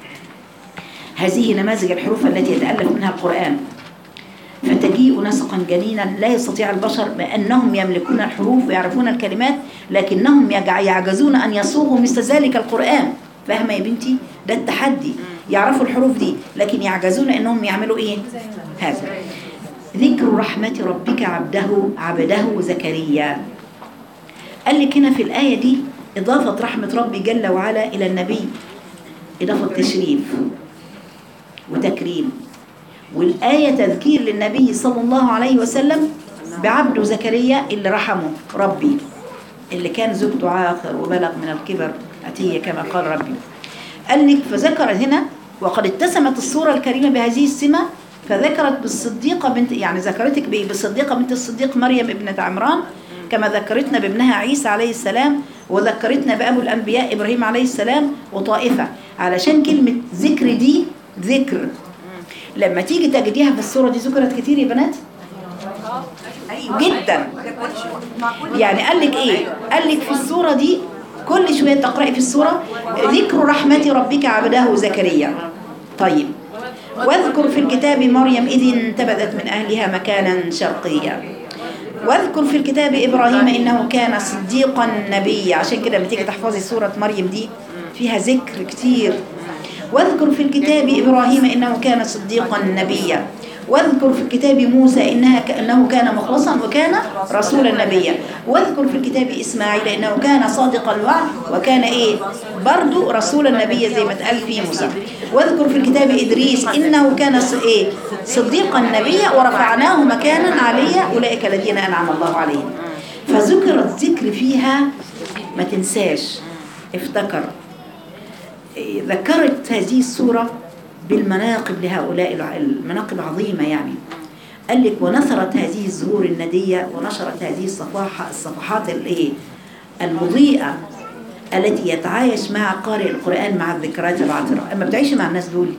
هذه نماذج الحروف التي يتألف منها القرآن فتجيء نسقا جنينا لا يستطيع البشر بأنهم يملكون الحروف ويعرفون الكلمات لكنهم يجع- يعجزون أن يصوغوا مثل ذلك القرآن فاهمة يا بنتي ده التحدي يعرفوا الحروف دي لكن يعجزون أنهم يعملوا إيه هذا ذكر رحمة ربك عبده عبده زكريا قال لك هنا في الآية دي إضافة رحمة ربي جل وعلا إلى النبي إضافة تشريف وتكريم والآية تذكير للنبي صلى الله عليه وسلم بعبده زكريا اللي رحمه ربي اللي كان زوجته عاقر وبلغ من الكبر أتيه كما قال ربي قال لك فذكر هنا وقد اتسمت الصورة الكريمة بهذه السمة فذكرت بالصديقة بنت يعني ذكرتك بإيه؟ بالصديقة بنت الصديق مريم ابنة عمران كما ذكرتنا بابنها عيسى عليه السلام وذكرتنا بأبو الأنبياء إبراهيم عليه السلام وطائفة علشان كلمة ذكر دي ذكر لما تيجي تجديها في الصورة دي ذكرت كتير يا بنات جدا يعني قال لك ايه قال لك في الصورة دي كل شوية تقرأي في الصورة ذكر رحمة ربك عبده زكريا طيب واذكر في الكتاب مريم إذ انتبذت من أهلها مكانا شرقيا واذكر في الكتاب إبراهيم إنه كان صديقا نبيا عشان كده لما تيجي تحفظي سورة مريم دي فيها ذكر كتير واذكر في الكتاب إبراهيم إنه كان صديقا نبيا واذكر في الكتاب موسى إنها كأنه كان مخلصا وكان رسولا نبيا واذكر في الكتاب إسماعيل إنه كان صادق الوعد وكان إيه برضو رسولا نبيا زي ما اتقال في موسى واذكر في الكتاب إدريس إنه كان ص- إيه صديقا نبيا ورفعناه مكانا عليا أولئك الذين أنعم الله عليهم فذكر الذكر فيها ما تنساش افتكر إيه، ذكرت هذه السورة بالمناقب لهؤلاء الع- المناقب عظيمة يعني قال لك ونثرت هذه الزهور الندية ونشرت هذه الصفاحة الصفحات الايه المضيئة التي يتعايش مع قارئ القرآن مع الذكريات العطرة أما بتعيشي مع الناس دول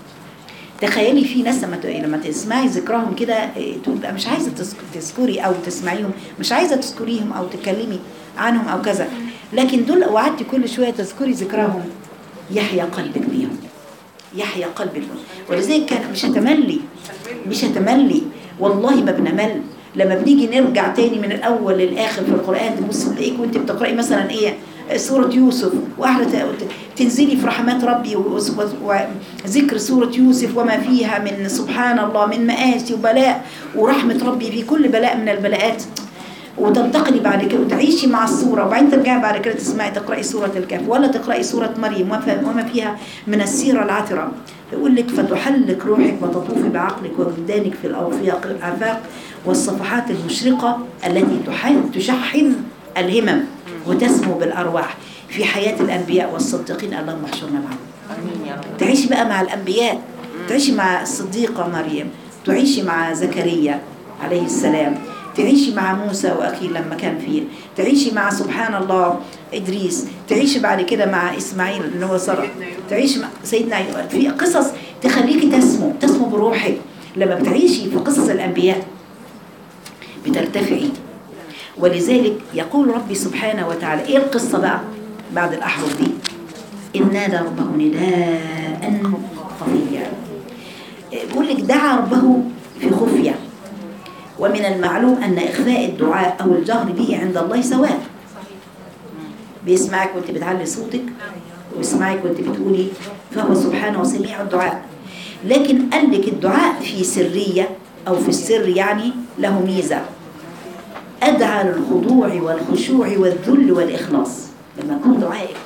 تخيلي في ناس لما ت- لما تسمعي ذكرهم كده إيه، تبقى مش عايزه تذك- تذكري او تسمعيهم مش عايزه تذكريهم او تتكلمي عنهم او كذا لكن دول لو قعدتي كل شويه تذكري ذكرهم يحيا قلبك بيهم يحيا قلبك بيهم ولذلك كان مش هتملي مش هتملي والله ما بنمل لما بنيجي نرجع تاني من الاول للاخر في القران تبص تلاقيك وانت بتقراي مثلا ايه سورة يوسف واحدة ت- تنزلي في رحمات ربي و- و- وذكر سورة يوسف وما فيها من سبحان الله من مآسي وبلاء ورحمة ربي في كل بلاء من البلاءات وتنتقلي بعد كده وتعيشي مع الصورة وبعدين ترجعي بعد كده تسمعي تقرأي سورة الكهف ولا تقرأي سورة مريم وما- وما فيها من السيرة العطرة يقول لك فتحلك روحك وتطوفي بعقلك ووجدانك في الأوفاق الآفاق والصفحات المشرقة التي تح- تشحذ الهمم وتسمو بالأرواح في حياة الأنبياء والصديقين اللهم احشرنا معهم امين يا رب تعيشي بقى مع الأنبياء تعيشي مع الصديقة مريم تعيشي مع زكريا عليه السلام تعيشي مع موسى وأخيه لما كان فيه تعيشي مع سبحان الله إدريس تعيشي بعد كده مع إسماعيل اللي هو سارة تعيشي مع سيدنا أيوب في قصص تخليكي تسمو تسمو بروحك لما بتعيشي في قصص الأنبياء بترتفعي ولذلك يقول ربي سبحانه وتعالى ايه القصة بقى بعد الأحرف دي إذ نادى ربه نداء خفيا بيقول لك دعا ربه في خفية ومن المعلوم أن إخفاء الدعاء أو الجهر به عند الله سواء بيسمعك وانت بتعلي صوتك ويسمعك وانت بتقولي فهو سبحانه سميع الدعاء لكن قال لك الدعاء في سرية أو في السر يعني له ميزة أدعى للخضوع والخشوع والذل والإخلاص لما يكون دعائك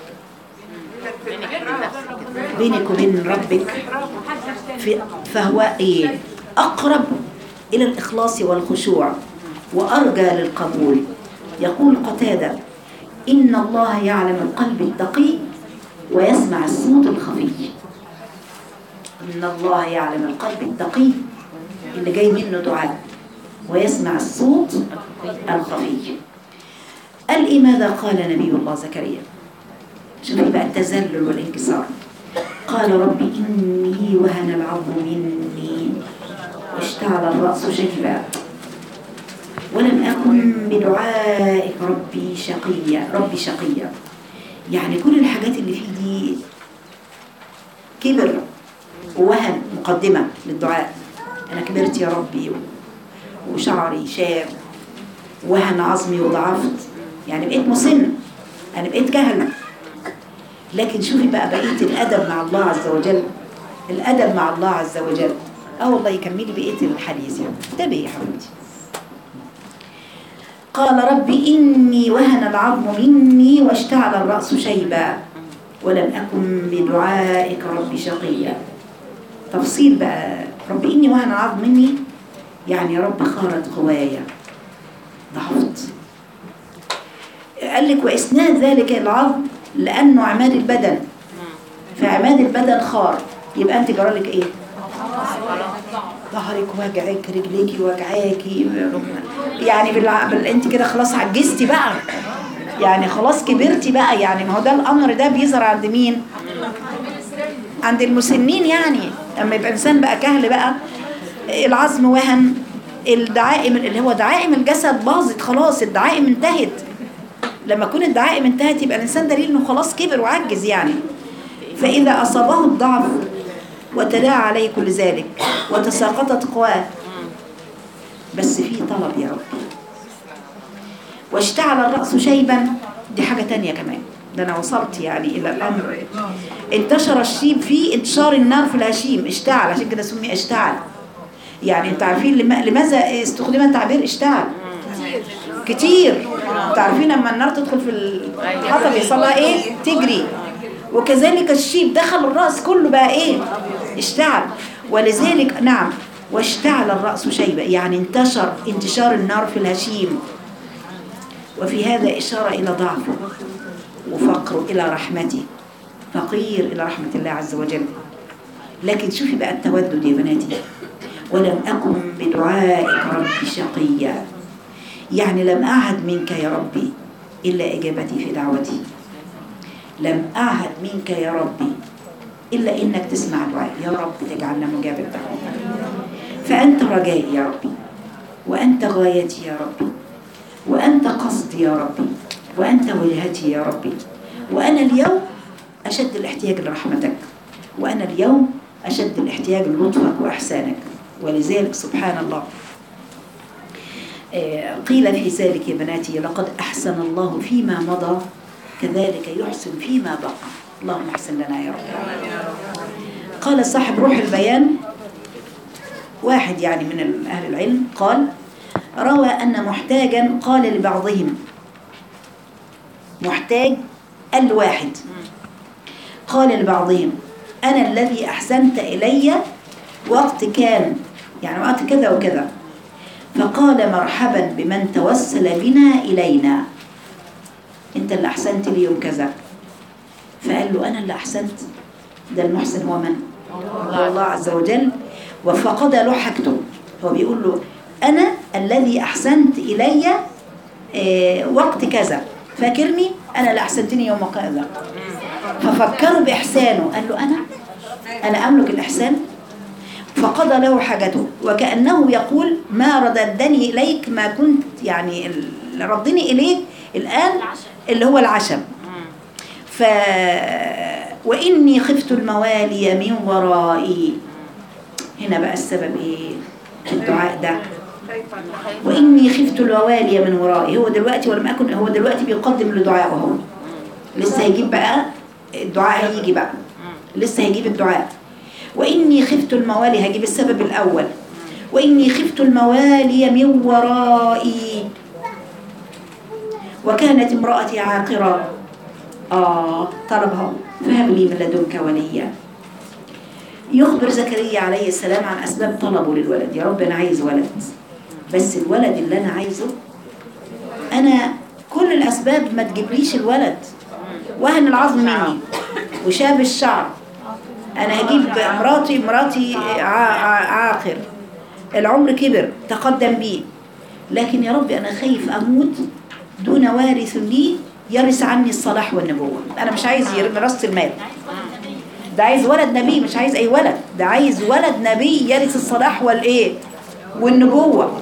بينك وبين ربك في فهو إيه أقرب إلى الإخلاص والخشوع وأرجى للقبول يقول قتادة إن الله يعلم القلب التقي ويسمع الصوت الخفي إن الله يعلم القلب التقي اللي جاي منه دعاء ويسمع الصوت الخفي قال إيه ماذا قال نبي الله زكريا شوفي بقى التذلل والانكسار قال ربي إني وهن العظم مني واشتعل الرأس شيبا ولم أكن بدعائك ربي شقيا ربي شقيا يعني كل الحاجات اللي فيه دي كبر ووهن مقدمة للدعاء أنا كبرت يا ربي وشعري شاب وهن عظمي وضعفت يعني بقيت مسن أنا بقيت جهل لكن شوفي بقى بقية الأدب مع الله عز وجل الأدب مع الله عز وجل اه والله يكملي بقية الحديث يعني انتبهي يا حبيبتي قال ربي إني وهن العظم مني واشتعل الرأس شيبا ولم أكن بدعائك ربي شقيا تفصيل بقى ربي إني وهن العظم مني يعني يا رب خارت قوايا ضعفت قال لك وإسناد ذلك العظم لأنه عماد البدن فعماد البدن خار يبقى أنت جرالك إيه؟ ظهرك وجعك رجليكي وجعاكي يعني بالع... بال... انت كده خلاص عجزتي بقى يعني خلاص كبرتي بقى يعني ما هو ده الامر ده بيظهر عند مين عند المسنين يعني لما يبقى انسان بقى كهل بقى العظم وهن الدعائم اللي هو دعائم الجسد باظت خلاص الدعائم انتهت لما تكون الدعائم انتهت يبقى الانسان دليل انه خلاص كبر وعجز يعني فاذا اصابه الضعف وتداعى عليه كل ذلك وتساقطت قواه بس في طلب يا رب واشتعل الرأس شيبا دي حاجة تانية كمان ده أنا وصلت يعني إلى الأمر انتشر الشيب فيه انتشار النار في الهشيم اشتعل عشان كده سمي اشتعل يعني انتوا عارفين لما لماذا استخدم تعبير اشتعل كتير انتوا عارفين لما النار تدخل في الحطب يحصل لها ايه تجري وكذلك الشيب دخل الرأس كله بقى ايه اشتعل ولذلك نعم واشتعل الرأس شيبة يعني انتشر انتشار النار في الهشيم وفي هذا إشارة إلى ضعفه وفقره إلى رحمته فقير إلى رحمة الله عز وجل لكن شوفي بقى التودد يا بناتي ولم أكن بدعائك ربي شقيا يعني لم أعهد منك يا ربي إلا إجابتي في دعوتي لم أعهد منك يا ربي إلا إنك تسمع دعائي يا رب تجعلنا مجاب الدعوة فأنت رجائي يا ربي وأنت غايتي يا ربي وأنت قصدي يا ربي وأنت وجهتي يا ربي وأنا اليوم أشد الاحتياج لرحمتك وأنا اليوم أشد الاحتياج للطفك وإحسانك ولذلك سبحان الله قيل في ذلك يا بناتي لقد أحسن الله فيما مضى كذلك يحسن فيما بقى اللهم احسن لنا يا رب قال صاحب روح البيان واحد يعني من أهل العلم قال روى أن محتاجا قال لبعضهم محتاج الواحد قال لبعضهم أنا الذي أحسنت إلي وقت كان يعني وقت كذا وكذا فقال مرحبا بمن توسل بنا إلينا أنت اللي أحسنت لي يوم كذا فقال له أنا اللي أحسنت ده المحسن هو من هو الله عز وجل وفقد له حاجته هو بيقول له أنا الذي أحسنت إلي آه، وقت كذا فاكرني أنا اللي أحسنتني يوم كذا ففكروا بإحسانه قال له أنا أنا أملك الإحسان فقضى له حاجته وكأنه يقول ما رددني إليك ما كنت يعني اللي ردني إليك الآن اللي هو العشم ف وإني خفت الموالي من ورائي هنا بقى السبب إيه الدعاء ده وإني خفت الموالي من ورائي هو دلوقتي ولم أكن هو دلوقتي بيقدم له دعاء وهو لسه هيجيب بقى الدعاء هيجي بقى لسه هيجيب الدعاء وإني خفت الموالي هجيب السبب الأول وإني خفت الموالي من ورائي وكانت امرأتي عاقرة آه طلبها فهب لي من لدنك وليا يخبر زكريا عليه السلام عن أسباب طلبه للولد يا رب أنا عايز ولد بس الولد اللي أنا عايزه أنا كل الأسباب ما تجيبليش الولد وهن العظم مني وشاب الشعر أنا هجيب مراتي مراتي ع- ع- عاقر العمر كبر تقدم بي لكن يا رب أنا خايف أموت دون وارث لي يرث عني الصلاح والنبوة أنا مش عايز يرث المال ده عايز ولد نبي مش عايز أي ولد ده عايز ولد نبي يرث الصلاح والإيه والنبوة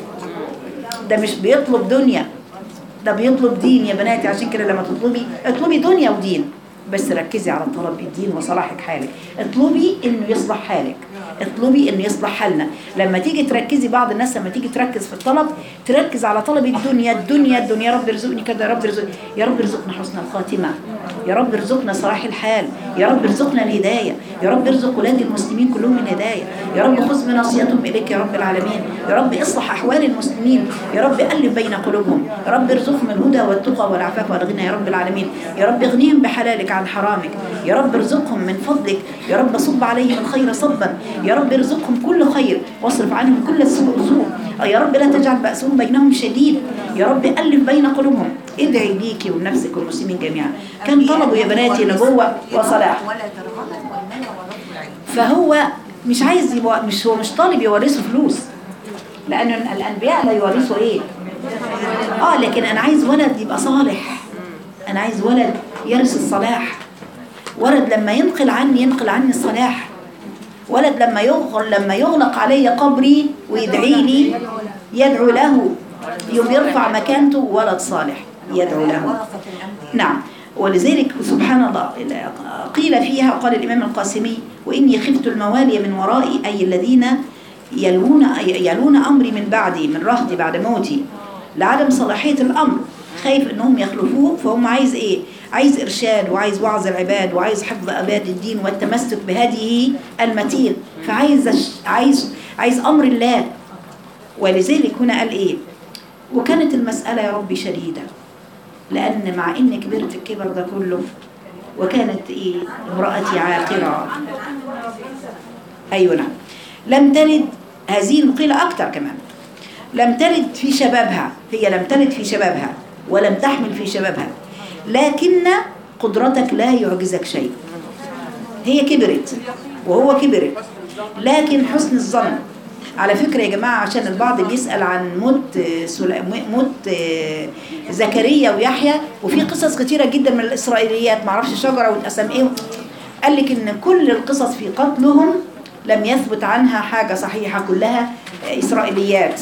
ده مش بيطلب دنيا ده بيطلب دين يا بناتي عشان كده لما تطلبي اطلبي دنيا ودين بس ركزي على طلب الدين وصلاحك حالك اطلبي انه يصلح حالك اطلبي انه يصلح حالنا لما تيجي تركزي بعض الناس لما تيجي تركز في الطلب تركز على طلب الدنيا الدنيا الدنيا يا رب ارزقني كذا يا رب ارزقني يا رب ارزقنا حسن الخاتمه يا رب ارزقنا صلاح الحال يا رب ارزقنا الهدايه يا رب ارزق ولاد المسلمين كلهم من هدايه يا رب خذ بناصيتهم اليك يا رب العالمين يا رب اصلح احوال المسلمين يا رب الف بين قلوبهم يا رب ارزقهم الهدى والتقى والعفاف والغنى يا رب العالمين يا رب اغنيهم بحلالك عن حرامك يا رب ارزقهم من فضلك يا رب صب عليهم الخير صبا يا رب ارزقهم كل خير واصرف عنهم كل سوء سوء يا رب لا تجعل بأسهم بينهم شديد يا رب ألف بين قلوبهم ادعي ليكي ولنفسك والمسلمين جميعا كان طلبوا يا بناتي نبوة وصلاح ولا ترغبن والمنى ورب العين فهو مش عايز يبقى مش هو مش طالب يورثه فلوس لأن الأنبياء لا يورثوا إيه آه لكن أنا عايز ولد يبقى صالح أنا عايز ولد يرث الصلاح ولد لما ينقل عني ينقل عني الصلاح ولد لما يغلق لما يغلق علي قبري ويدعي لي يدعو له يوم يرفع مكانته ولد صالح يدعو له ورثة الأنبياء نعم ولذلك سبحان الله قيل فيها قال الإمام القاسمي وإني خفت الموالي من ورائي أي الذين يلون يلون أمري من بعدي من رهدي بعد موتي لعدم صلاحية الأمر خايف إنهم يخلفوه فهم عايز إيه؟ عايز إرشاد وعايز وعظ العباد وعايز حفظ أباد الدين والتمسك بهديه المتين فعايز عايز عايز أمر الله ولذلك هنا قال إيه؟ وكانت المسألة يا ربي شديدة لأن مع إني كبرت الكبر ده كله وكانت إيه امرأتي عاقرة أيوة نعم لم تلد هذه قيل أكتر كمان لم تلد في شبابها هي لم تلد في شبابها ولم تحمل في شبابها لكن قدرتك لا يعجزك شيء هي كبرت وهو كبرت لكن حسن الظن على فكرة يا جماعة عشان البعض بيسأل عن موت آه، سلا- موت آه، زكريا ويحيى وفي قصص كتيرة جدا من الإسرائيليات معرفش شجرة واتقسم إيه قال لك إن كل القصص في قتلهم لم يثبت عنها حاجة صحيحة كلها آه، إسرائيليات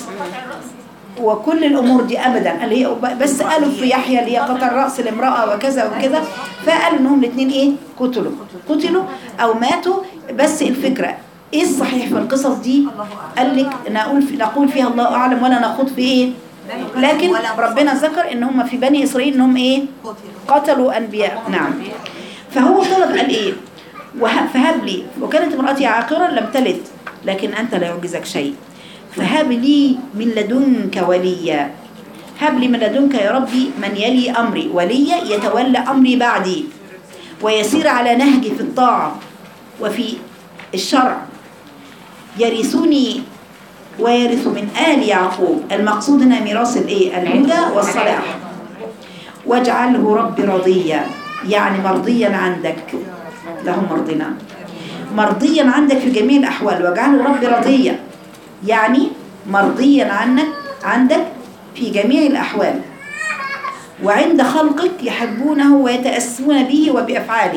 وكل الامور دي ابدا اللي هي بس قالوا في يحيى اللي هي قطع راس الامراه وكذا وكذا فقالوا انهم الاثنين ايه قتلوا قتلوا او ماتوا بس الفكره ايه الصحيح في القصص دي قال لك نقول في نقول فيها الله اعلم ولا نخوض في ايه لكن ربنا ذكر ان هم في بني اسرائيل انهم ايه قتلوا انبياء نعم فهو طلب قال ايه وه- فهب لي وكانت امرأتي عاقرا لم تلد لكن أنت لا يعجزك شيء فهب لي من لدنك وليا هب لي من لدنك يا ربي من يلي أمري وليا يتولى أمري بعدي ويسير على نهجي في الطاعة وفي الشرع يرثني ويرث من آل يعقوب المقصود هنا ميراث الايه الهدى والصلاح واجعله ربي رضيا يعني مرضيا عندك لهم مرضنا مرضيا عندك في جميع الأحوال واجعله ربي رضيا يعني مرضيا عنك عندك في جميع الأحوال وعند خلقك يحبونه ويتأسون به وبأفعاله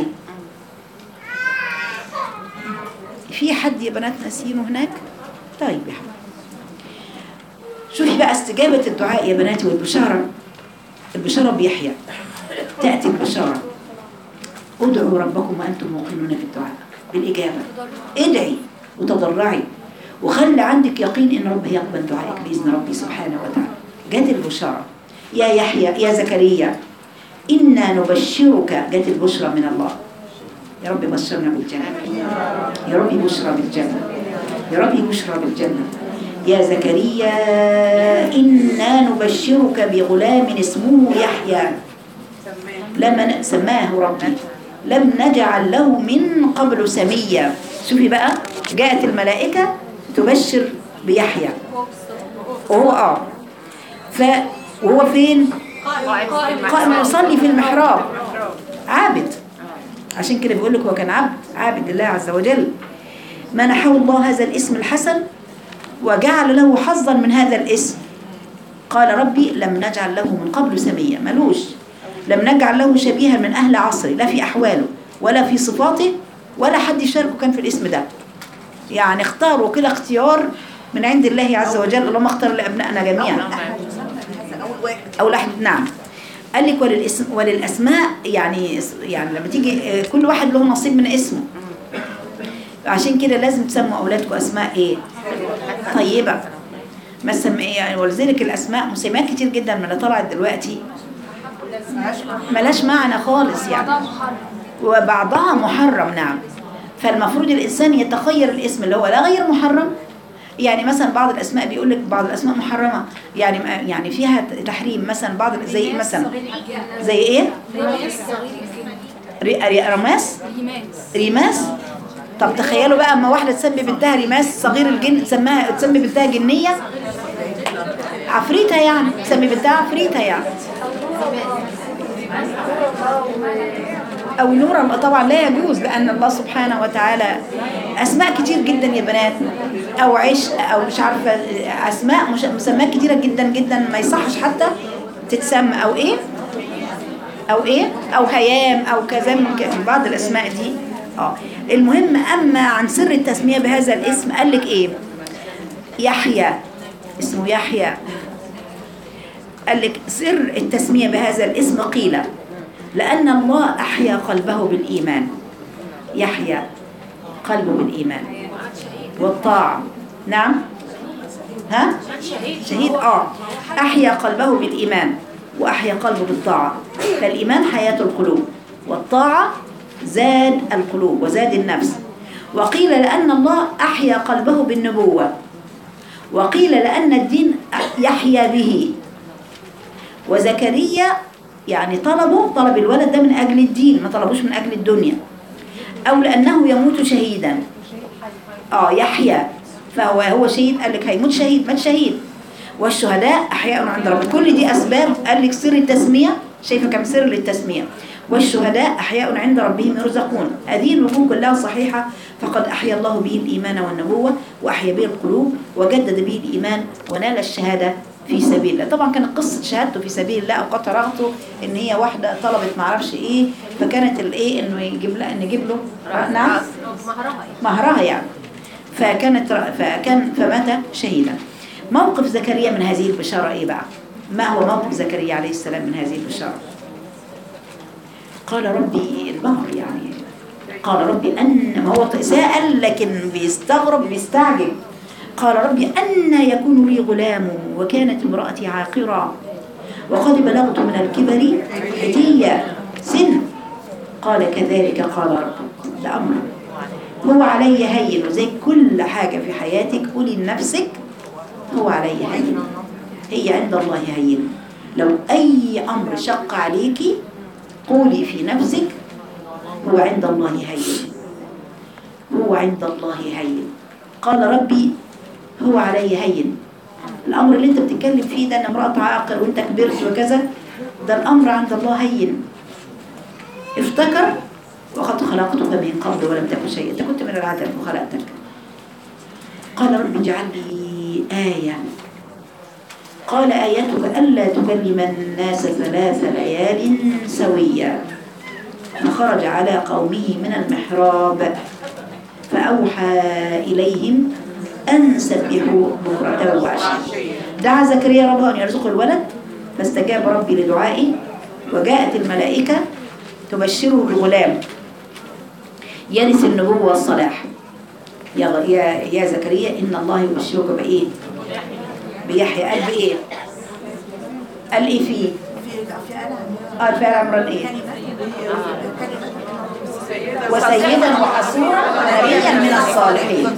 في حد يا بنات ناسينه هناك طيب يا حبيبي شوفي بقى استجابة الدعاء يا بناتي والبشارة البشارة بيحيى تأتي البشارة ادعوا ربكم وأنتم موقنون في الدعاء بالإجابة ادعي وتضرعي وخلي عندك يقين إن رب يقبل دعائك بإذن ربي سبحانه وتعالى جت البشارة يا يحيى يا زكريا إنا نبشرك جت البشرى من الله يا رب بشرنا بالجنة يا رب بشرى بالجنة يا رب بشرى بالجنة يا زكريا إنا نبشرك بغلام اسمه يحيى لما سماه ربي لم نجعل له من قبل سميا شوفي بقى جاءت الملائكة تبشر بيحيى وهو اه ف وهو فين قائم يصلي في المحراب عابد عشان كده بيقول لك هو كان عبد عابد لله عز وجل منحه الله هذا الاسم الحسن وجعل له حظا من هذا الاسم قال ربي لم نجعل له من قبل سميا ملوش لم نجعل له شبيها من أهل عصره لا في أحواله ولا في صفاته ولا حد يشاركه كان في الاسم ده يعني اختاروا كده اختيار من عند الله عز وجل اللهم اختار لأبنائنا جميعا اول واحد أو لحد نعم قال لك وللاسم وللأسماء يعني يعني لما تيجي آه، كل واحد له نصيب من اسمه عشان كده لازم تسموا أولادكم أسماء إيه طيبة ما سم يعني ولذلك الأسماء مسميات كتير جدا من اللي طلعت دلوقتي ملاش معنى خالص يعني وبعضها محرم نعم فالمفروض الإنسان يتخير الاسم اللي هو لا غير محرم يعني مثلا بعض الأسماء بيقول لك بعض الأسماء محرمة يعني يعني فيها تحريم مثلا بعض زي إيه مثلا زي إيه ري- ري- رماس ريماس طب تخيلوا بقى اما واحدة تسمي بنتها ريماس صغير الجن تسميها تسمي بنتها جنية عفريتة يعني تسمي بنتها عفريتة يعني أو نورا طبعا لا يجوز لأن الله سبحانه وتعالى أسماء كتير جدا يا بنات أو عشق أو مش عارفة أسماء مش مسميات كتيرة جدا جدا ما يصحش حتى تتسمى أو إيه أو إيه أو هيام أو كذا من ك- من بعض الأسماء دي اه المهم أما عن سر التسمية بهذا الاسم قال لك إيه يحيى اسمه يحيى قال لك سر التسمية بهذا الاسم قيل لأن الله أحيا قلبه بالإيمان يحيا قلبه بالإيمان والطاعة نعم ها شهيد آه أحيا قلبه بالإيمان وأحيا قلبه بالطاعة فالإيمان حياة القلوب والطاعة زاد القلوب وزاد النفس وقيل لأن الله أحيا قلبه بالنبوة وقيل لأن الدين يحيا به وزكريا يعني طلبه طلب الولد ده من أجل الدين ما طلبوش من أجل الدنيا أو لأنه يموت شهيدا آه يحيى فهو هو شهيد قال لك هيموت شهيد مات شهيد والشهداء أحياء عند ربهم كل دي أسباب قال لك سر التسمية شايفة كم سر للتسمية والشهداء أحياء عند ربهم يرزقون هذه النبوة كلها صحيحة فقد أحيا الله به الإيمان والنبوة وأحيا به القلوب وجدد به الإيمان ونال الشهادة في سبيل الله طبعا كانت قصة شهادته في سبيل الله أوقات رغبته إن هي واحدة طلبت معرفش إيه فكانت الإيه إنه يجيب لها إن يجيب له نعم مهرها يعني فكانت فكان فمات شهيدا موقف زكريا من هذه البشارة إيه بقى ما هو موقف زكريا عليه السلام من هذه البشارة قال ربي البهر يعني قال ربي أن ما هو سأل لكن بيستغرب بيستعجب قال ربي أن يكون لي غلام وكانت امرأتي عاقرة وقد بلغت من الكبر عتيا سن قال كذلك قال ربك ده أمر هو علي هين وزي كل حاجة في حياتك قولي لنفسك هو علي هين هي عند الله هين لو أي أمر شق عليكي قولي في نفسك هو عند الله هين هو عند الله هين قال ربي هو علي هين الأمر اللي انت بتتكلم فيه ده ان امرأة عاقر وانت كبرت وكذا ده الأمر عند الله هين افتكر وقد خلق خلقتك من قبل ولم تكن شيئا أنت كنت من العدم وخلقتك قال رب اجعل لي آية قال آيتك ألا تكلم الناس ثلاث ليال سويا فخرج على قومه من المحراب فأوحى إليهم أن سبحوا بكرة وعشيا دعا زكريا ربه أن يرزقه الولد فاستجاب ربي لدعائه وجاءت الملائكة تبشره بغلام يرث النبوة والصلاح يا يا يا زكريا إن الله يبشرك بإيه؟ بيحيى قال بإيه؟ قال إيه فيه؟ في في آل قال في آل عمران إيه؟ كلمة وسيدا وحسورا ونبيا من الصالحين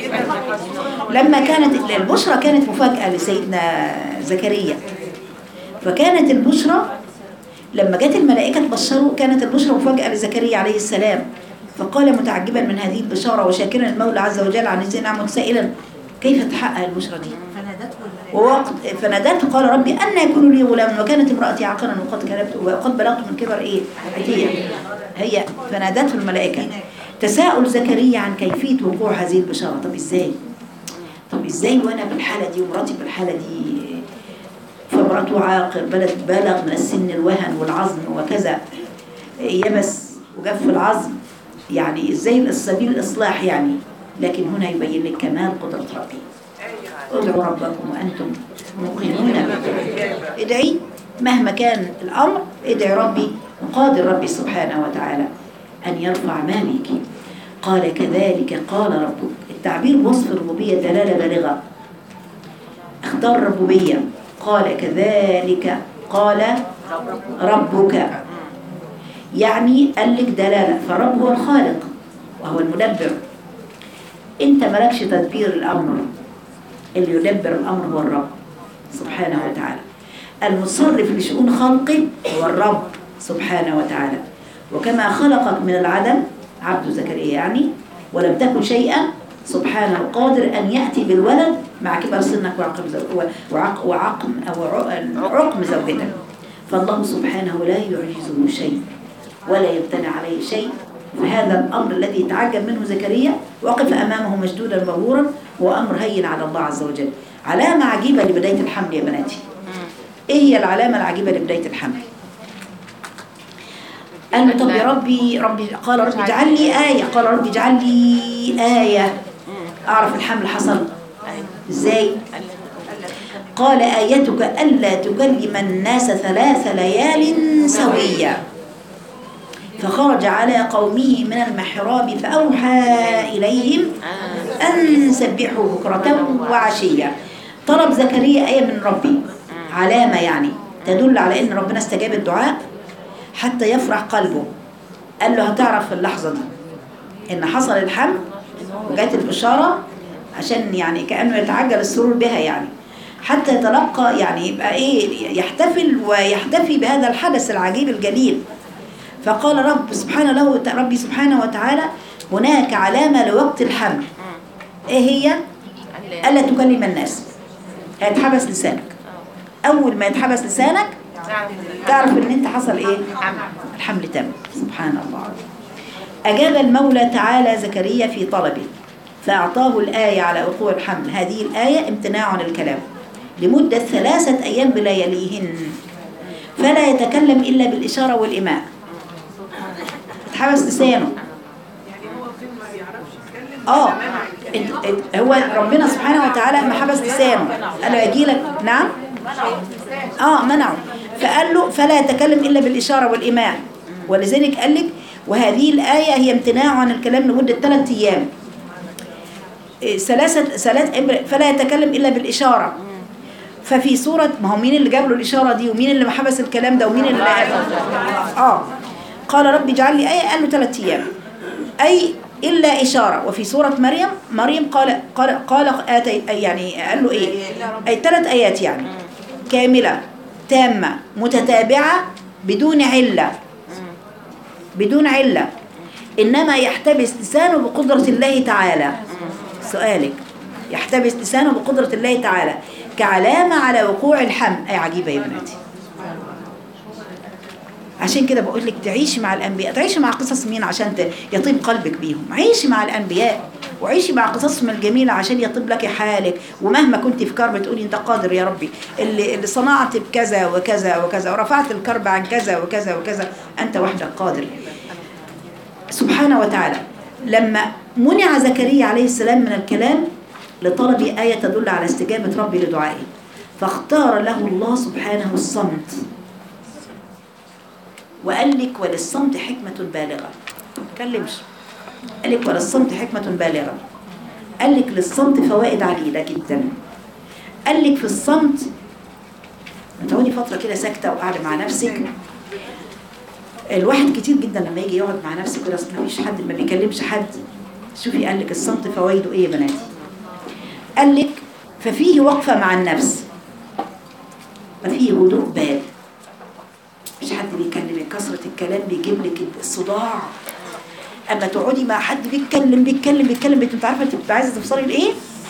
لما كانت البشرى كانت مفاجأة لسيدنا زكريا فكانت البشرى لما جت الملائكة تبشره كانت البشرى مفاجأة لزكريا عليه السلام فقال متعجبا من هذه البشارة وشاكرا المولى عز وجل عن هذه النعمة متسائلا كيف تحقق البشرى دي فنادته الملائكة ووقت فنادته قال ربي أن يكون لي غلام وكانت امرأتي عاقرا وقد كلبت وقد بلغت من كبر إيه عتية هي فنادته الملائكة تساؤل زكريا عن كيفية وقوع هذه البشارة طب إزاي طب إزاي وأنا بالحالة دي ومراتي بالحالة دي فامرأته عاقر بلد بلغ من السن الوهن والعظم وكذا يبس وجف العظم يعني ازاي السبيل الاصلاح يعني لكن هنا يبين لك كمال قدرة ربي ادعوا ربكم وانتم موقنون بالدعاء ادعي مهما كان الامر ادعي ربي وقادر ربي سبحانه وتعالى ان يرفع ما بك قال كذلك قال ربك التعبير بوصف الربوبيه دلاله بالغه اختار ربوبيه قال كذلك قال ربك يعني قال لك دلالة فالرب هو الخالق وهو المدبر انت مالكش تدبير الأمر اللي يدبر الأمر هو الرب سبحانه وتعالى المتصرف لشؤون خلقه هو الرب سبحانه وتعالى وكما خلقك من العدم عبد زكريا يعني ولم تكن شيئا سبحانه قادر أن يأتي بالولد مع كبر سنك وعقم زو- وعق وعقم أو ع- عقم زوجتك فالله سبحانه لا يعجزه شيء ولا يمتنع عليه شيء فهذا الأمر الذي تعجب منه زكريا وقف أمامه مشدودا مغورا هو أمر هين على الله عز وجل علامة عجيبة لبداية الحمل يا بناتي إيه هي العلامة العجيبة لبداية الحمل قال له طب يا ربي ربي قال ربي اجعل لي آية قال ربي اجعل لي آية أعرف الحمل حصل إزاي قال آيتك ألا تكلم الناس ثلاث ليال سويا فخرج على قومه من المحراب فأوحى إليهم أن سبحوا بكرة وعشية طلب زكريا آية من ربي علامة يعني تدل على أن ربنا استجاب الدعاء حتى يفرح قلبه قال له هتعرف في اللحظة دي إن حصل الحمل وجات البشارة عشان يعني كأنه يتعجل السرور بها يعني حتى يتلقى يعني يبقى إيه يحتفل ويحتفي بهذا الحدث العجيب الجليل فقال رب سبحانه له ربي سبحانه وتعالى هناك علامة لوقت الحمل ايه هي ألا تكلم الناس هيتحبس لسانك أول ما يتحبس لسانك تعرف ان انت حصل ايه الحمل تم سبحان الله أجاب المولى تعالى زكريا في طلبه فأعطاه الآية على وقوع الحمل هذه الآية امتناع عن الكلام لمدة ثلاثة أيام بلياليهن فلا يتكلم إلا بالإشارة والإيماء اتحبس لسانه يعني هو فين ما بيعرفش يتكلم اه ات- ات- هو ربنا سبحانه وتعالى ما حبس لسانه قال له يجي لك نعم اه منعه فقال له فلا يتكلم الا بالاشاره والايماء ولذلك قال لك وهذه الايه هي امتناع عن الكلام لمده ثلاث ايام إيه، ثلاثه ثلاث إبر- فلا يتكلم الا بالاشاره ففي سوره ما هو مين اللي جاب له الاشاره دي ومين اللي ما حبس الكلام ده ومين اللي اه قال رب اجعل لي ايه قال له ثلاث ايام أي إلا إشارة وفي سورة مريم مريم قال قال قال آتي يعني قال له إيه أي ثلاث آيات يعني كاملة تامة متتابعة بدون علة بدون علة إنما يحتبس لسانه بقدرة الله تعالى سؤالك يحتبس لسانه بقدرة الله تعالى كعلامة على وقوع الحمل أي عجيبة يا بناتي عشان كده بقول لك تعيشي مع الانبياء تعيشي مع قصص مين عشان ت- يطيب قلبك بيهم عيشي مع الانبياء وعيشي مع قصصهم الجميله عشان يطيب لك حالك ومهما كنت في كرب تقولي انت قادر يا ربي اللي, اللي صنعت بكذا وكذا وكذا ورفعت الكرب عن كذا وكذا وكذا انت وحدك قادر سبحانه وتعالى لما منع زكريا عليه السلام من الكلام لطلب آية تدل على استجابة ربي لدعائه فاختار له الله سبحانه الصمت وقال لك وللصمت حكمة بالغة تكلمش قال لك وللصمت حكمة بالغة قال لك للصمت فوائد عديدة جدا قال لك في الصمت تقعدي فترة كده ساكتة وقاعدة مع نفسك الواحد كتير جدا لما يجي يقعد مع نفسه كده اصل مفيش حد ما بيكلمش حد شوفي قال لك الصمت فوائده ايه يا بناتي قال لك ففيه وقفة مع النفس ففيه هدوء بال مش حد بيكلمك كثرة الكلام بيجيب لك الصداع اما تقعدي مع حد بيتكلم بيتكلم بيتكلم انت عارفه انت بتبقى عايزه توصلي لايه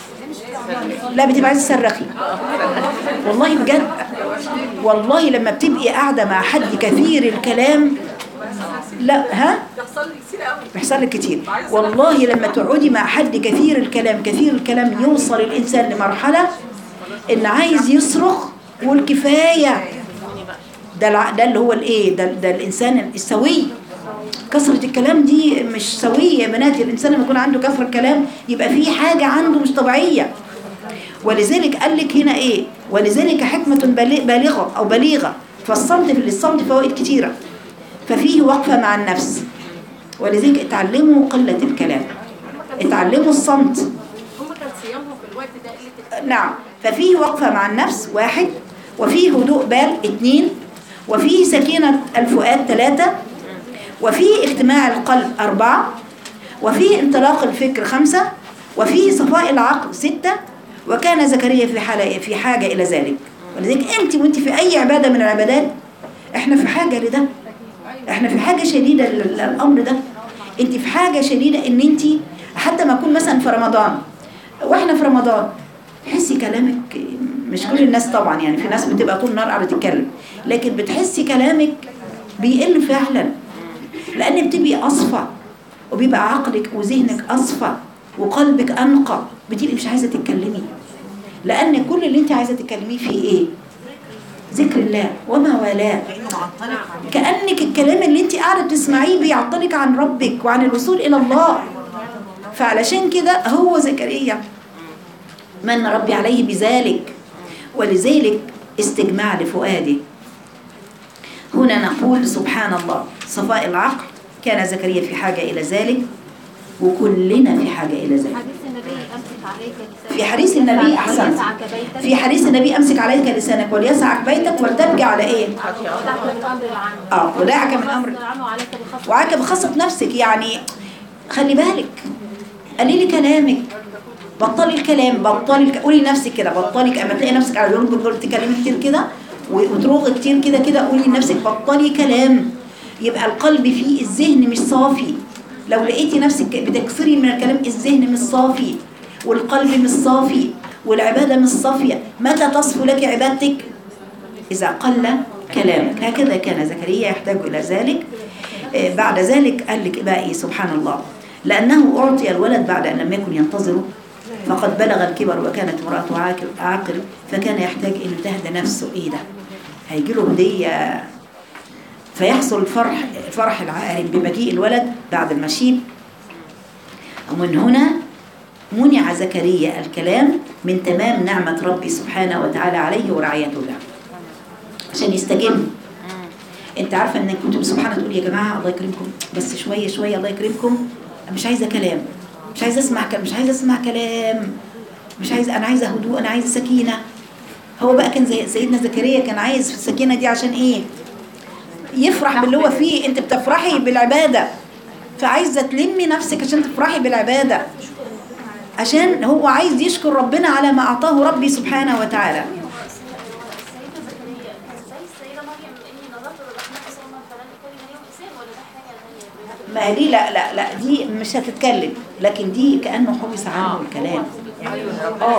لا بتبقى عايزه تصرخي والله بجد والله لما بتبقي قاعده مع حد كثير الكلام لا ها بيحصل لي كتير قوي بيحصل لك كتير والله لما تقعدي مع حد كثير الكلام كثير الكلام يوصل الانسان لمرحله ان عايز يصرخ يقول كفايه ده الع- ده اللي هو الايه ده, ده الانسان السوي كثرة الكلام دي مش سوية يا بنات الإنسان لما يكون عنده كثرة كلام يبقى في حاجة عنده مش طبيعية ولذلك قال لك هنا إيه ولذلك حكمة بالغ- بالغة أو بليغة فالصمت في الصمت فوائد كتيرة ففيه وقفة مع النفس ولذلك اتعلموا قلة الكلام اتعلموا الصمت هم كان صيامهم في الوقت ده قله نعم ففيه وقفة مع النفس واحد وفيه هدوء بال اثنين وفيه سكينة الفؤاد ثلاثة وفيه اجتماع القلب أربعة وفيه انطلاق الفكر خمسة وفيه صفاء العقل ستة وكان زكريا في حالة في حاجة إلى ذلك ولذلك أنت وأنت في أي عبادة من العبادات إحنا في حاجة لده إحنا في حاجة شديدة لل- للأمر ده أنت في حاجة شديدة إن أنت حتى ما أكون مثلا في رمضان وإحنا في رمضان تحسي كلامك مش كل الناس طبعا يعني في ناس بتبقى طول النهار قاعده تتكلم لكن بتحسي كلامك بيقل فعلا لان بتبقي اصفى وبيبقى عقلك وذهنك اصفى وقلبك انقى بتبقي مش عايزه تتكلمي لان كل اللي انت عايزه تتكلميه فيه ايه ذكر الله وما والاه كأنه معطلك عن كانك الكلام اللي انت قاعده بتسمعيه بيعطلك عن ربك وعن الوصول الى الله فعلشان كده هو زكريا من ربي عليه بذلك ولذلك استجماع لفؤاده هنا نقول سبحان الله صفاء العقل كان زكريا في حاجة إلى ذلك وكلنا في حاجة إلى ذلك حديث النبي امسك عليك لسانك في حديث النبي أحسنت وليسعك بيتك في حديث النبي أمسك عليك لسانك وليسعك بيتك ولتبكي على إيه ودعك من امر العام آه ودعك من أمر العام وعليك بخصم وعاك بخاصة نفسك يعني خلي بالك قليلي كلامك بطلي الكلام بطلي الك... قولي لنفسك كده بطلي اما تلاقي نفسك على جنب بتقولي تكلمي كتير كده و- وتروغي كتير كده كده قولي لنفسك بطلي كلام يبقى القلب فيه الذهن مش صافي لو لقيتي نفسك بتكثري من الكلام الذهن مش صافي والقلب مش صافي والعبادة مش صافية متى تصفو لك عبادتك إذا قل كلامك هكذا كان زكريا يحتاج إلى ذلك آه، بعد ذلك قال لك بقى إيه سبحان الله لأنه أعطي الولد بعد أن لم يكن ينتظره فقد بلغ الكبر وكانت امرأته عاقل, عاقل فكان يحتاج أن تهدى نفسه إيه ده هيجي له هدية فيحصل الفرح فرح العائل بمجيء الولد بعد المشيب ومن هنا منع زكريا الكلام من تمام نعمة ربي سبحانه وتعالى عليه ورعايته له عشان يستجم انت عارفه ان كنت سبحانه تقول يا جماعه الله يكرمكم بس شويه شويه الله يكرمكم أنا مش عايزه كلام مش عايزه اسمع كلام مش عايزه اسمع كلام مش عايزه انا عايزه هدوء انا عايزه سكينه هو بقى كان زي سيدنا زكريا كان عايز في السكينه دي عشان ايه يفرح باللي هو فيه انت بتفرحي بالعباده فعايزه تلمي نفسك عشان تفرحي بالعباده عشان هو عايز يشكر ربنا على ما اعطاه ربي سبحانه وتعالى السيدة زكريا كان زي السيدة مريم إني نظرت للرحمن صوما فلن أكلم اليوم إنسان ولا ده حاجة ثانية؟ ما دي لا لا لا دي مش هتتكلم لكن دي كأنه حبس عنه الكلام اه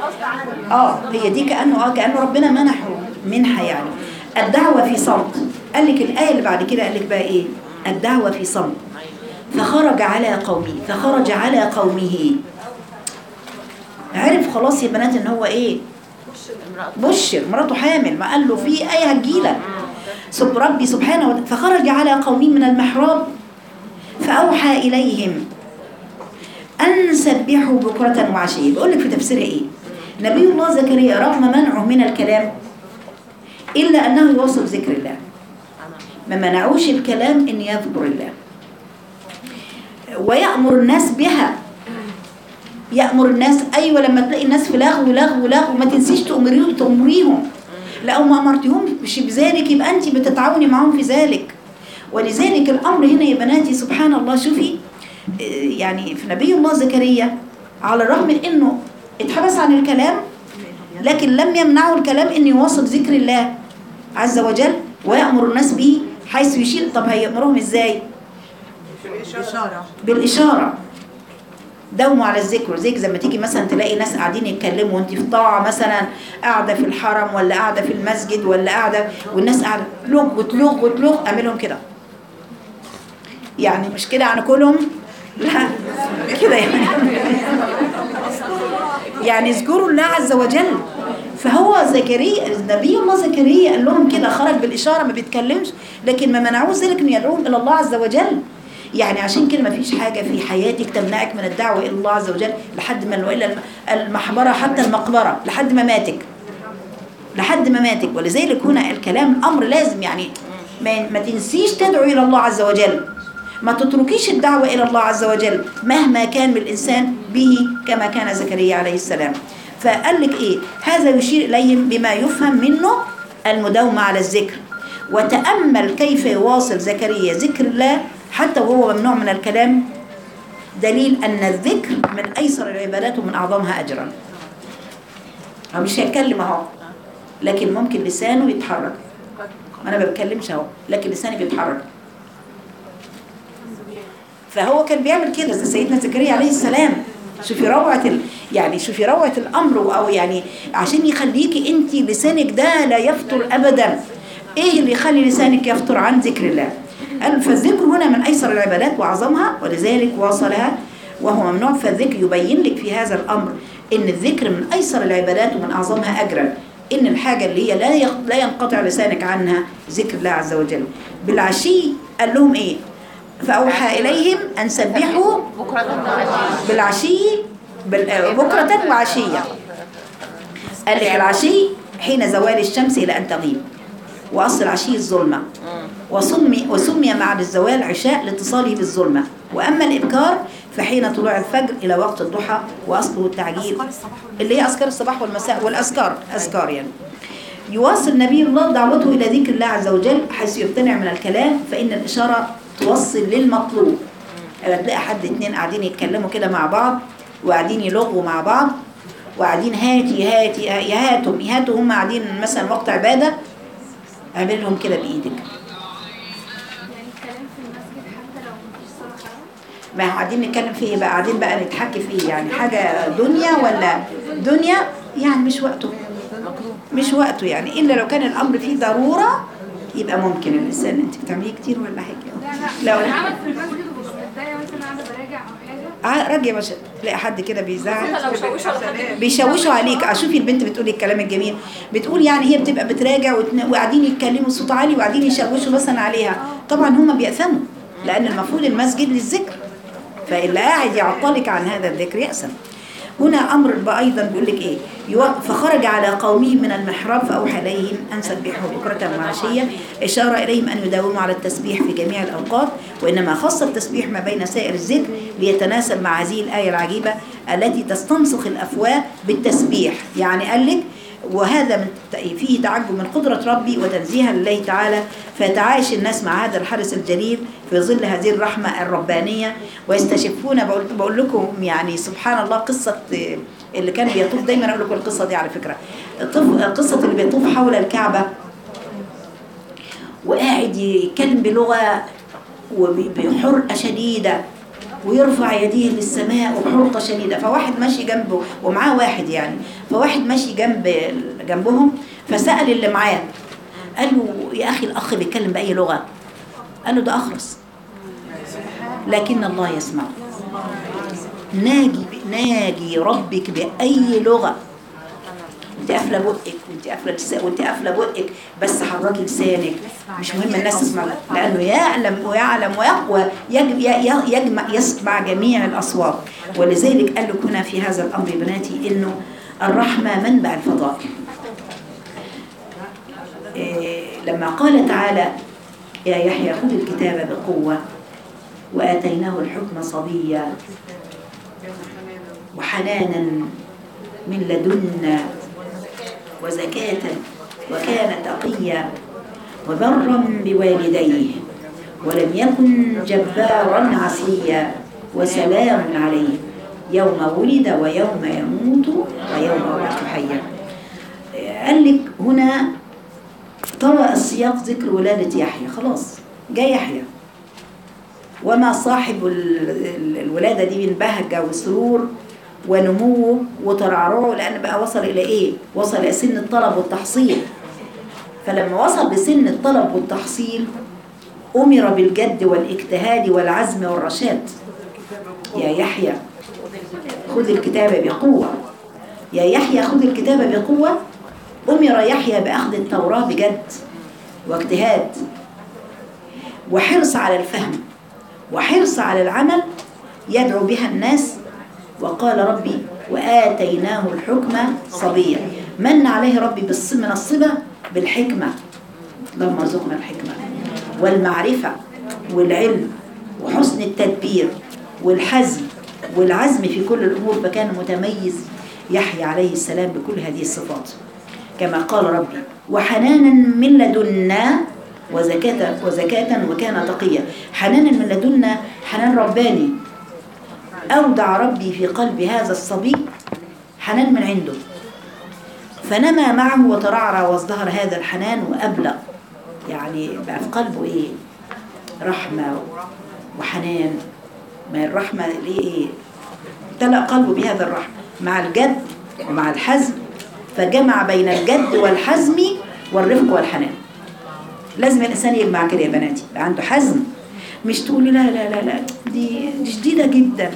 اه هي دي كأنه اه كأنه ربنا منحه منحة يعني الدعوة في صمت قال لك الآية اللي بعد كده قال لك بقى إيه الدعوة في صمت فخرج على قومه فخرج على قومه عرف خلاص يا بنات ان هو ايه بشر مراته حامل ما قال له في ايه هتجيلك سب ربي سبحانه وتعالى فخرج على قومه من المحراب فاوحى اليهم ان سبحوا بكره وعشيه بيقول لك في تفسير ايه نبي الله زكريا رغم منعه من الكلام الا انه يوصف ذكر الله ما منعوش الكلام ان يذكر الله ويأمر الناس بها يأمر الناس أيوة لما تلاقي الناس في لغو لغو لغو ما تنسيش تأمريه تأمريهم لو ما أمرتهمش بذلك يبقى أنت بتتعاوني معهم في ذلك ولذلك الأمر هنا يا بناتي سبحان الله شوفي آه، يعني في نبي الله زكريا على الرغم من أنه اتحبس عن الكلام لكن لم يمنعه الكلام أن يواصل ذكر الله عز وجل ويأمر الناس به حيث يشير طب هيأمرهم إزاي؟ إشارة بالإشارة داوموا على الذكر زيك زي ما تيجي مثلا تلاقي ناس قاعدين يتكلموا وانت في طاعة مثلا قاعدة في الحرم ولا قاعدة في المسجد ولا قاعدة والناس قاعدة تلوغ وتلوغ وتلوغ اعملهم كده يعني مش كده عنكلهم لا كده يعني يعني اذكروا الله عز وجل فهو زكريا نبي الله زكريا قال لهم كده خرج بالإشارة ما بيتكلمش لكن ما منعوش ذلك ان يدعوهم إلى الله عز وجل يعني عشان كده ما فيش حاجة في حياتك تمنعك من الدعوة إلى الله عز وجل لحد ما إلا الم- المحبرة حتى المقبرة لحد ما ماتك لحد ما ماتك ولذلك هنا الكلام أمر لازم يعني ما, ما تنسيش تدعو إلى الله عز وجل ما تتركيش الدعوة إلى الله عز وجل مهما كان من الإنسان به كما كان زكريا عليه السلام فقال لك إيه هذا يشير إليهم بما يفهم منه المداومة على الذكر وتأمل كيف يواصل زكريا ذكر الله حتى وهو ممنوع من الكلام دليل أن الذكر من أيسر العبادات ومن أعظمها أجرا هو مش هيتكلم أهو لكن ممكن لسانه يتحرك ما أنا ما بتكلمش أهو لكن لساني بيتحرك فهو كان بيعمل كده زي سيدنا زكريا عليه السلام شوفي روعة ال... يعني شوفي روعة الأمر أو يعني عشان يخليكي أنت لسانك ده لا يفطر أبدا إيه اللي يخلي لسانك يفطر عن ذكر الله قال فالذكر هنا من أيسر العبادات وأعظمها ولذلك واصلها وهو ممنوع فالذكر يبين لك في هذا الأمر إن الذكر من أيسر العبادات ومن أعظمها أجرا إن الحاجة اللي هي لا يق- لا ينقطع لسانك عنها ذكر الله عز وجل بالعشي قال لهم إيه فأوحى إليهم أن سبحوا بالعشي بال- بكرة وعشية قال لك العشي حين زوال الشمس إلى أن تغيب وأصل العشي الظلمة وسمي, وسمي بعد الزوال عشاء لاتصاله بالظلمة وأما الإبكار فحين طلوع الفجر إلى وقت الضحى وأصله التعجيل اللي هي أذكار الصباح والمساء والأذكار أذكار يعني يواصل نبي الله دعوته إلى ذكر الله عز وجل حيث يمتنع من الكلام فإن الإشارة توصل للمطلوب لما تلاقي حد اتنين قاعدين يتكلموا كده مع بعض وقاعدين يلغوا مع بعض وقاعدين هاتي هاتي يا هاتهم هاتوا هم قاعدين مثلا وقت عبادة اعمل لهم كده بإيدك يعني الكلام في المسجد حتى لو مفيش صلاة خير ما هو قاعدين نتكلم فيه إيه بقى قاعدين بقى نتحكي فيه يعني حاجة دنيا ولا دنيا يعني مش وقته مش وقته يعني إلا لو كان الأمر فيه ضرورة يبقى ممكن الإنسان أنت بتعمليه كتير ولا حاجة لا لو لا انا قاعد في المسجد ومش متضايقه مثلا قاعده براجع او حاجه ع- راجع يا باشا تلاقي حد كده بيزعق لو شوشوا على حد بيشوشوا عليك اشوفي البنت بتقول الكلام الجميل بتقول يعني هي بتبقى بتراجع وتن- وقاعدين يتكلموا صوت عالي وقاعدين يشوشوا مثلا عليها طبعا هم بيأثموا لان المفروض المسجد للذكر فاللي قاعد يعطلك عن هذا الذكر يأثم هنا امر بقى ايضا بيقول لك ايه يو- فخرج على قومه من المحراب فاوحى اليهم ان سبحوا بكره وعشيه اشاره اليهم ان يداوموا على التسبيح في جميع الاوقات وانما خص التسبيح ما بين سائر الذكر ليتناسب مع هذه الايه العجيبه التي تستنسخ الافواه بالتسبيح يعني قال لك وهذا من فيه تعجب من قدرة ربي وتنزيها لله تعالى فيتعايش الناس مع هذا الحارس الجليل في ظل هذه الرحمة الربانية ويستشفون بقول, بقول لكم يعني سبحان الله قصة اللي كان بيطوف دايما أقول لكم القصة دي على فكرة الطف- قصة اللي بيطوف حول الكعبة وقاعد يتكلم بلغة وبحرقة شديدة ويرفع يديه للسماء وبحرقة شديدة فواحد ماشي جنبه ومعاه واحد يعني فواحد ماشي جنب جنبهم فسأل اللي معاه قال له يا اخي الاخ بيتكلم باي لغه قال له ده اخرس لكن الله يسمع ناجي ناجي ربك باي لغه انت قافله بقك وانت قافله لسانك وانت قافله بقك بس حركي لسانك مش مهم الناس تسمع لانه يعلم ويعلم ويقوى يجب ي- يجمع يسمع جميع الاصوات ولذلك قال لك هنا في هذا الامر بناتي انه الرحمه منبع الفضائل إيه، لما قال تعالى يا يحيى خذ الكتاب بقوه واتيناه الحكم صبيا وحنانا من لدنا وزكاة وكان تقيا وبرا بوالديه ولم يكن جبارا عصيا وسلام عليه يوم ولد ويوم يموت ويوم يبعث حيا قال لك هنا طوى السياق ذكر ولادة يحيى خلاص جاء يحيى وما صاحب ال- ال- الولادة دي من بهجة وسرور ونموه وترعرعه لأن بقى وصل إلى إيه؟ وصل إلى سن الطلب والتحصيل فلما وصل لسن الطلب والتحصيل أمر بالجد والاجتهاد والعزم والرشاد يا يحيى خذ الكتاب بقوة يا يحيى خذ الكتاب بقوة أمر يحيى بأخذ التوراة بجد واجتهاد وحرص على الفهم وحرص على العمل يدعو بها الناس وقال ربي وآتيناه الحكم صبيا من عليه ربي بالص- من الصبا بالحكمة اللهم ارزقنا الحكمة والمعرفة والعلم وحسن التدبير والحزم والعزم في كل الأمور فكان متميز يحيى عليه السلام بكل هذه الصفات كما قال ربي وحنانا من لدنا وزكاة وزكاة وكان تقيا حنانا من لدنا حنان رباني أودع ربي في قلب هذا الصبي حنان من عنده فنمى معه وترعرع وازدهر هذا الحنان وأبلغ يعني بقى في قلبه إيه رحمة وحنان ما الرحمة ليه إيه امتلأ قلبه بهذا الرحمة مع الجد ومع الحزم فجمع بين الجد والحزم والرفق والحنان لازم الإنسان يجمع كده يا بناتي يبقى عنده حزم مش تقولي لا لا لا لا دي, دي شديدة جدا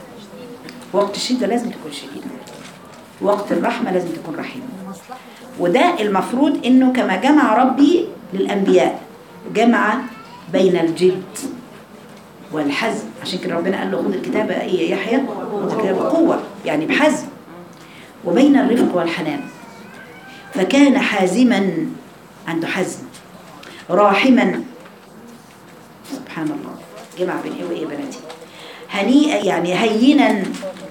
وقت الشدة لازم تكون شديدة وقت الرحمة لازم تكون رحيمة وده المفروض انه كما جمع ربي للانبياء جمع بين الجد والحزم عشان كده ربنا قال له خد الكتاب ايه يا يحيى خد الكتاب بقوه يعني بحزم وبين الرفق والحنان فكان حازما عنده حزم راحما سبحان الله جمع بين ايه وايه يا بناتي هنيئا يعني هينا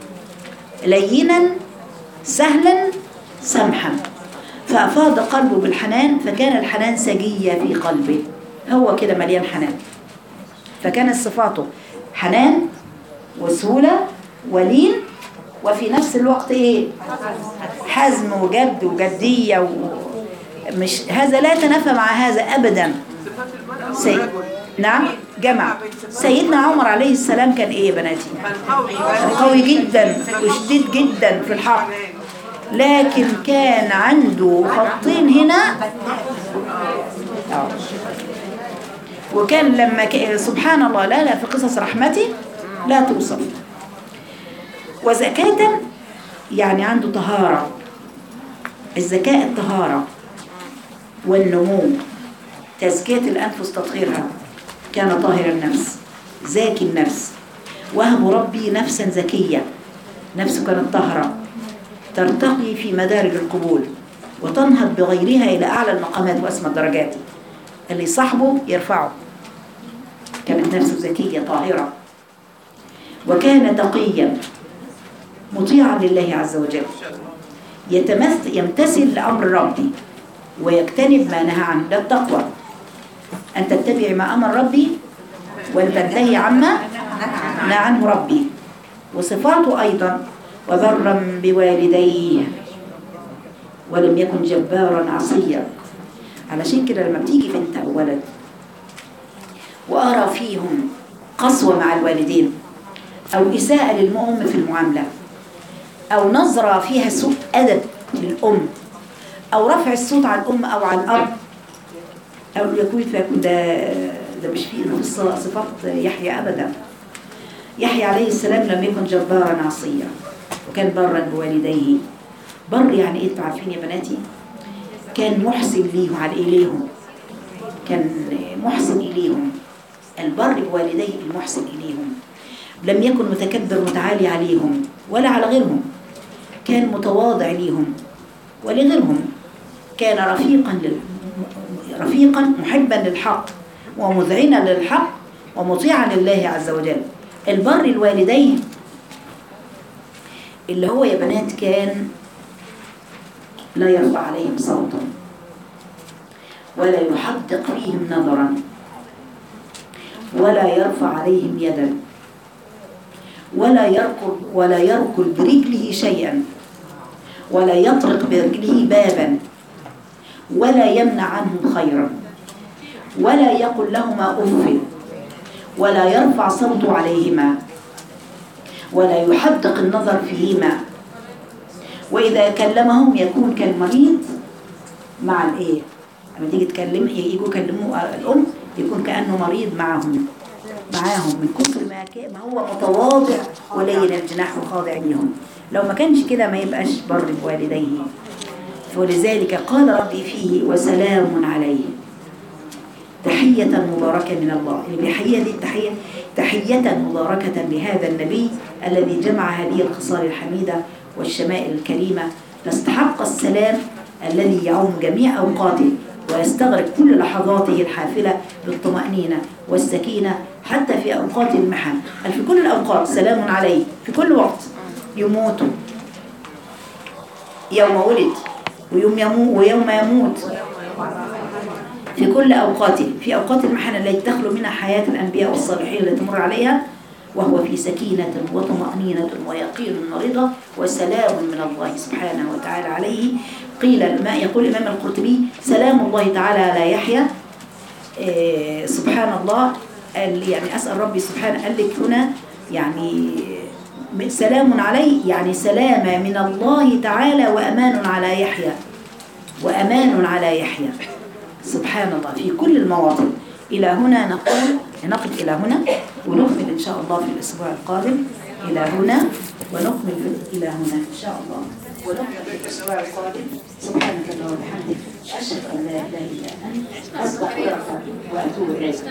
لينا سهلا سمحا فأفاض قلبه بالحنان فكان الحنان سجية في قلبه هو كده مليان حنان فكانت صفاته حنان وسهولة ولين وفي نفس الوقت ايه حزم وجد وجدية و... مش هذا لا يتنافى مع هذا أبدا صفات المرأة سي... والرجل نعم جمع سيدنا عمر عليه السلام كان ايه يا بناتي كان قوي قوي جدا وشديد جدا في الحق لكن كان عنده خطين هنا آه. وكان لما ك... سبحان الله لا لا في قصص رحمتي لا توصف وزكاة يعني عنده طهارة الزكاة الطهارة والنمو تزكية الأنفس تطهيرها كان طاهر النفس زاكي النفس وهب ربي نفسا زكية نفسه كانت طاهرة ترتقي في مدارج القبول وتنهض بغيرها إلى أعلى المقامات وأسمى الدرجات اللي صاحبه يرفعه كانت نفسه زكية طاهرة وكان تقيا مطيعا لله عز وجل يتمثل يمتثل لأمر ربي ويجتنب ما نهى عنه ده التقوى أن تتبعي ما أمر ربي وتنتهي عما نهى عنه ربي وصفاته أيضا وبرا بوالديه ولم يكن جبارا عصيا علشان كده لما بتيجي بنت أو ولد وأرى فيهم قسوة مع الوالدين أو إساءة للأم في المعاملة أو نظرة فيها سوء أدب للأم أو رفع الصوت على الأم أو على الأب أو يكون فيكون ده ده مش فيه إنه في الص- صفات يحيى أبدا يحيى عليه السلام لم يكن جبارا عصيا وكان برا بوالديه بر يعني ايه انتوا عارفين يا بناتي كان محسن ليهم على إليهم كان محسن إليهم البر بوالديه المحسن إليهم لم يكن متكبر متعالي عليهم ولا على غيرهم كان متواضع ليهم ولغيرهم كان رفيقا لل... رفيقا محبا للحق ومذعنا للحق ومطيعا لله عز وجل البر الوالدين اللي هو يا بنات كان لا يرفع عليهم صوتا ولا يحدق فيهم نظرا ولا يرفع عليهم يدا ولا يركض ولا يركض برجله شيئا ولا يطرق برجله بابا ولا يمنع عنهم خيرا ولا يقل لهما اف ولا يرفع صوته عليهما ولا يحدق النظر فيهما واذا كلمهم يكون كالمريض مع الايه لما تيجي تكلم يجوا يكلموا الام يكون كانه مريض معهم معاهم من كثر ما كان ما هو متواضع ولين الجناح وخاضع ليهم لو ما كانش كده ما يبقاش بر بوالديه ولذلك قال ربي فيه وسلام عليه تحية مباركة من الله اللي بيحيي دي التحية تحية مباركة لهذا النبي الذي جمع هذه الخصال الحميدة والشمائل الكريمة تستحق السلام الذي يعم جميع أوقاته ويستغرق كل لحظاته الحافلة بالطمأنينة والسكينة حتى في أوقات المحن بل في كل الأوقات سلام عليه في كل وقت يموت يوم ولد ويوم يموت ويوم يموت في كل أوقاته في أوقات المحن التي تخلو منها حياة الأنبياء والصالحين التي تمر عليها وهو في سكينة وطمأنينة ويقين ورضا وسلام من الله سبحانه وتعالى عليه قيل ما يقول الإمام القرطبي سلام الله تعالى على يحيى إيه سبحان الله قال يعني أسأل ربي سبحانه قال لك هنا يعني سلام عليه يعني سلامة من الله تعالى وأمان على يحيى وأمان على يحيى سبحان الله في كل المواطن إلى هنا نقول نقف إلى هنا ونكمل إن شاء الله في الأسبوع القادم إلى هنا ونكمل إلى هنا إن شاء الله ونكمل في الأسبوع القادم سبحانك اللهم وبحمدك أشهد أن لا إله إلا أنت أستغفرك وأتوب إليك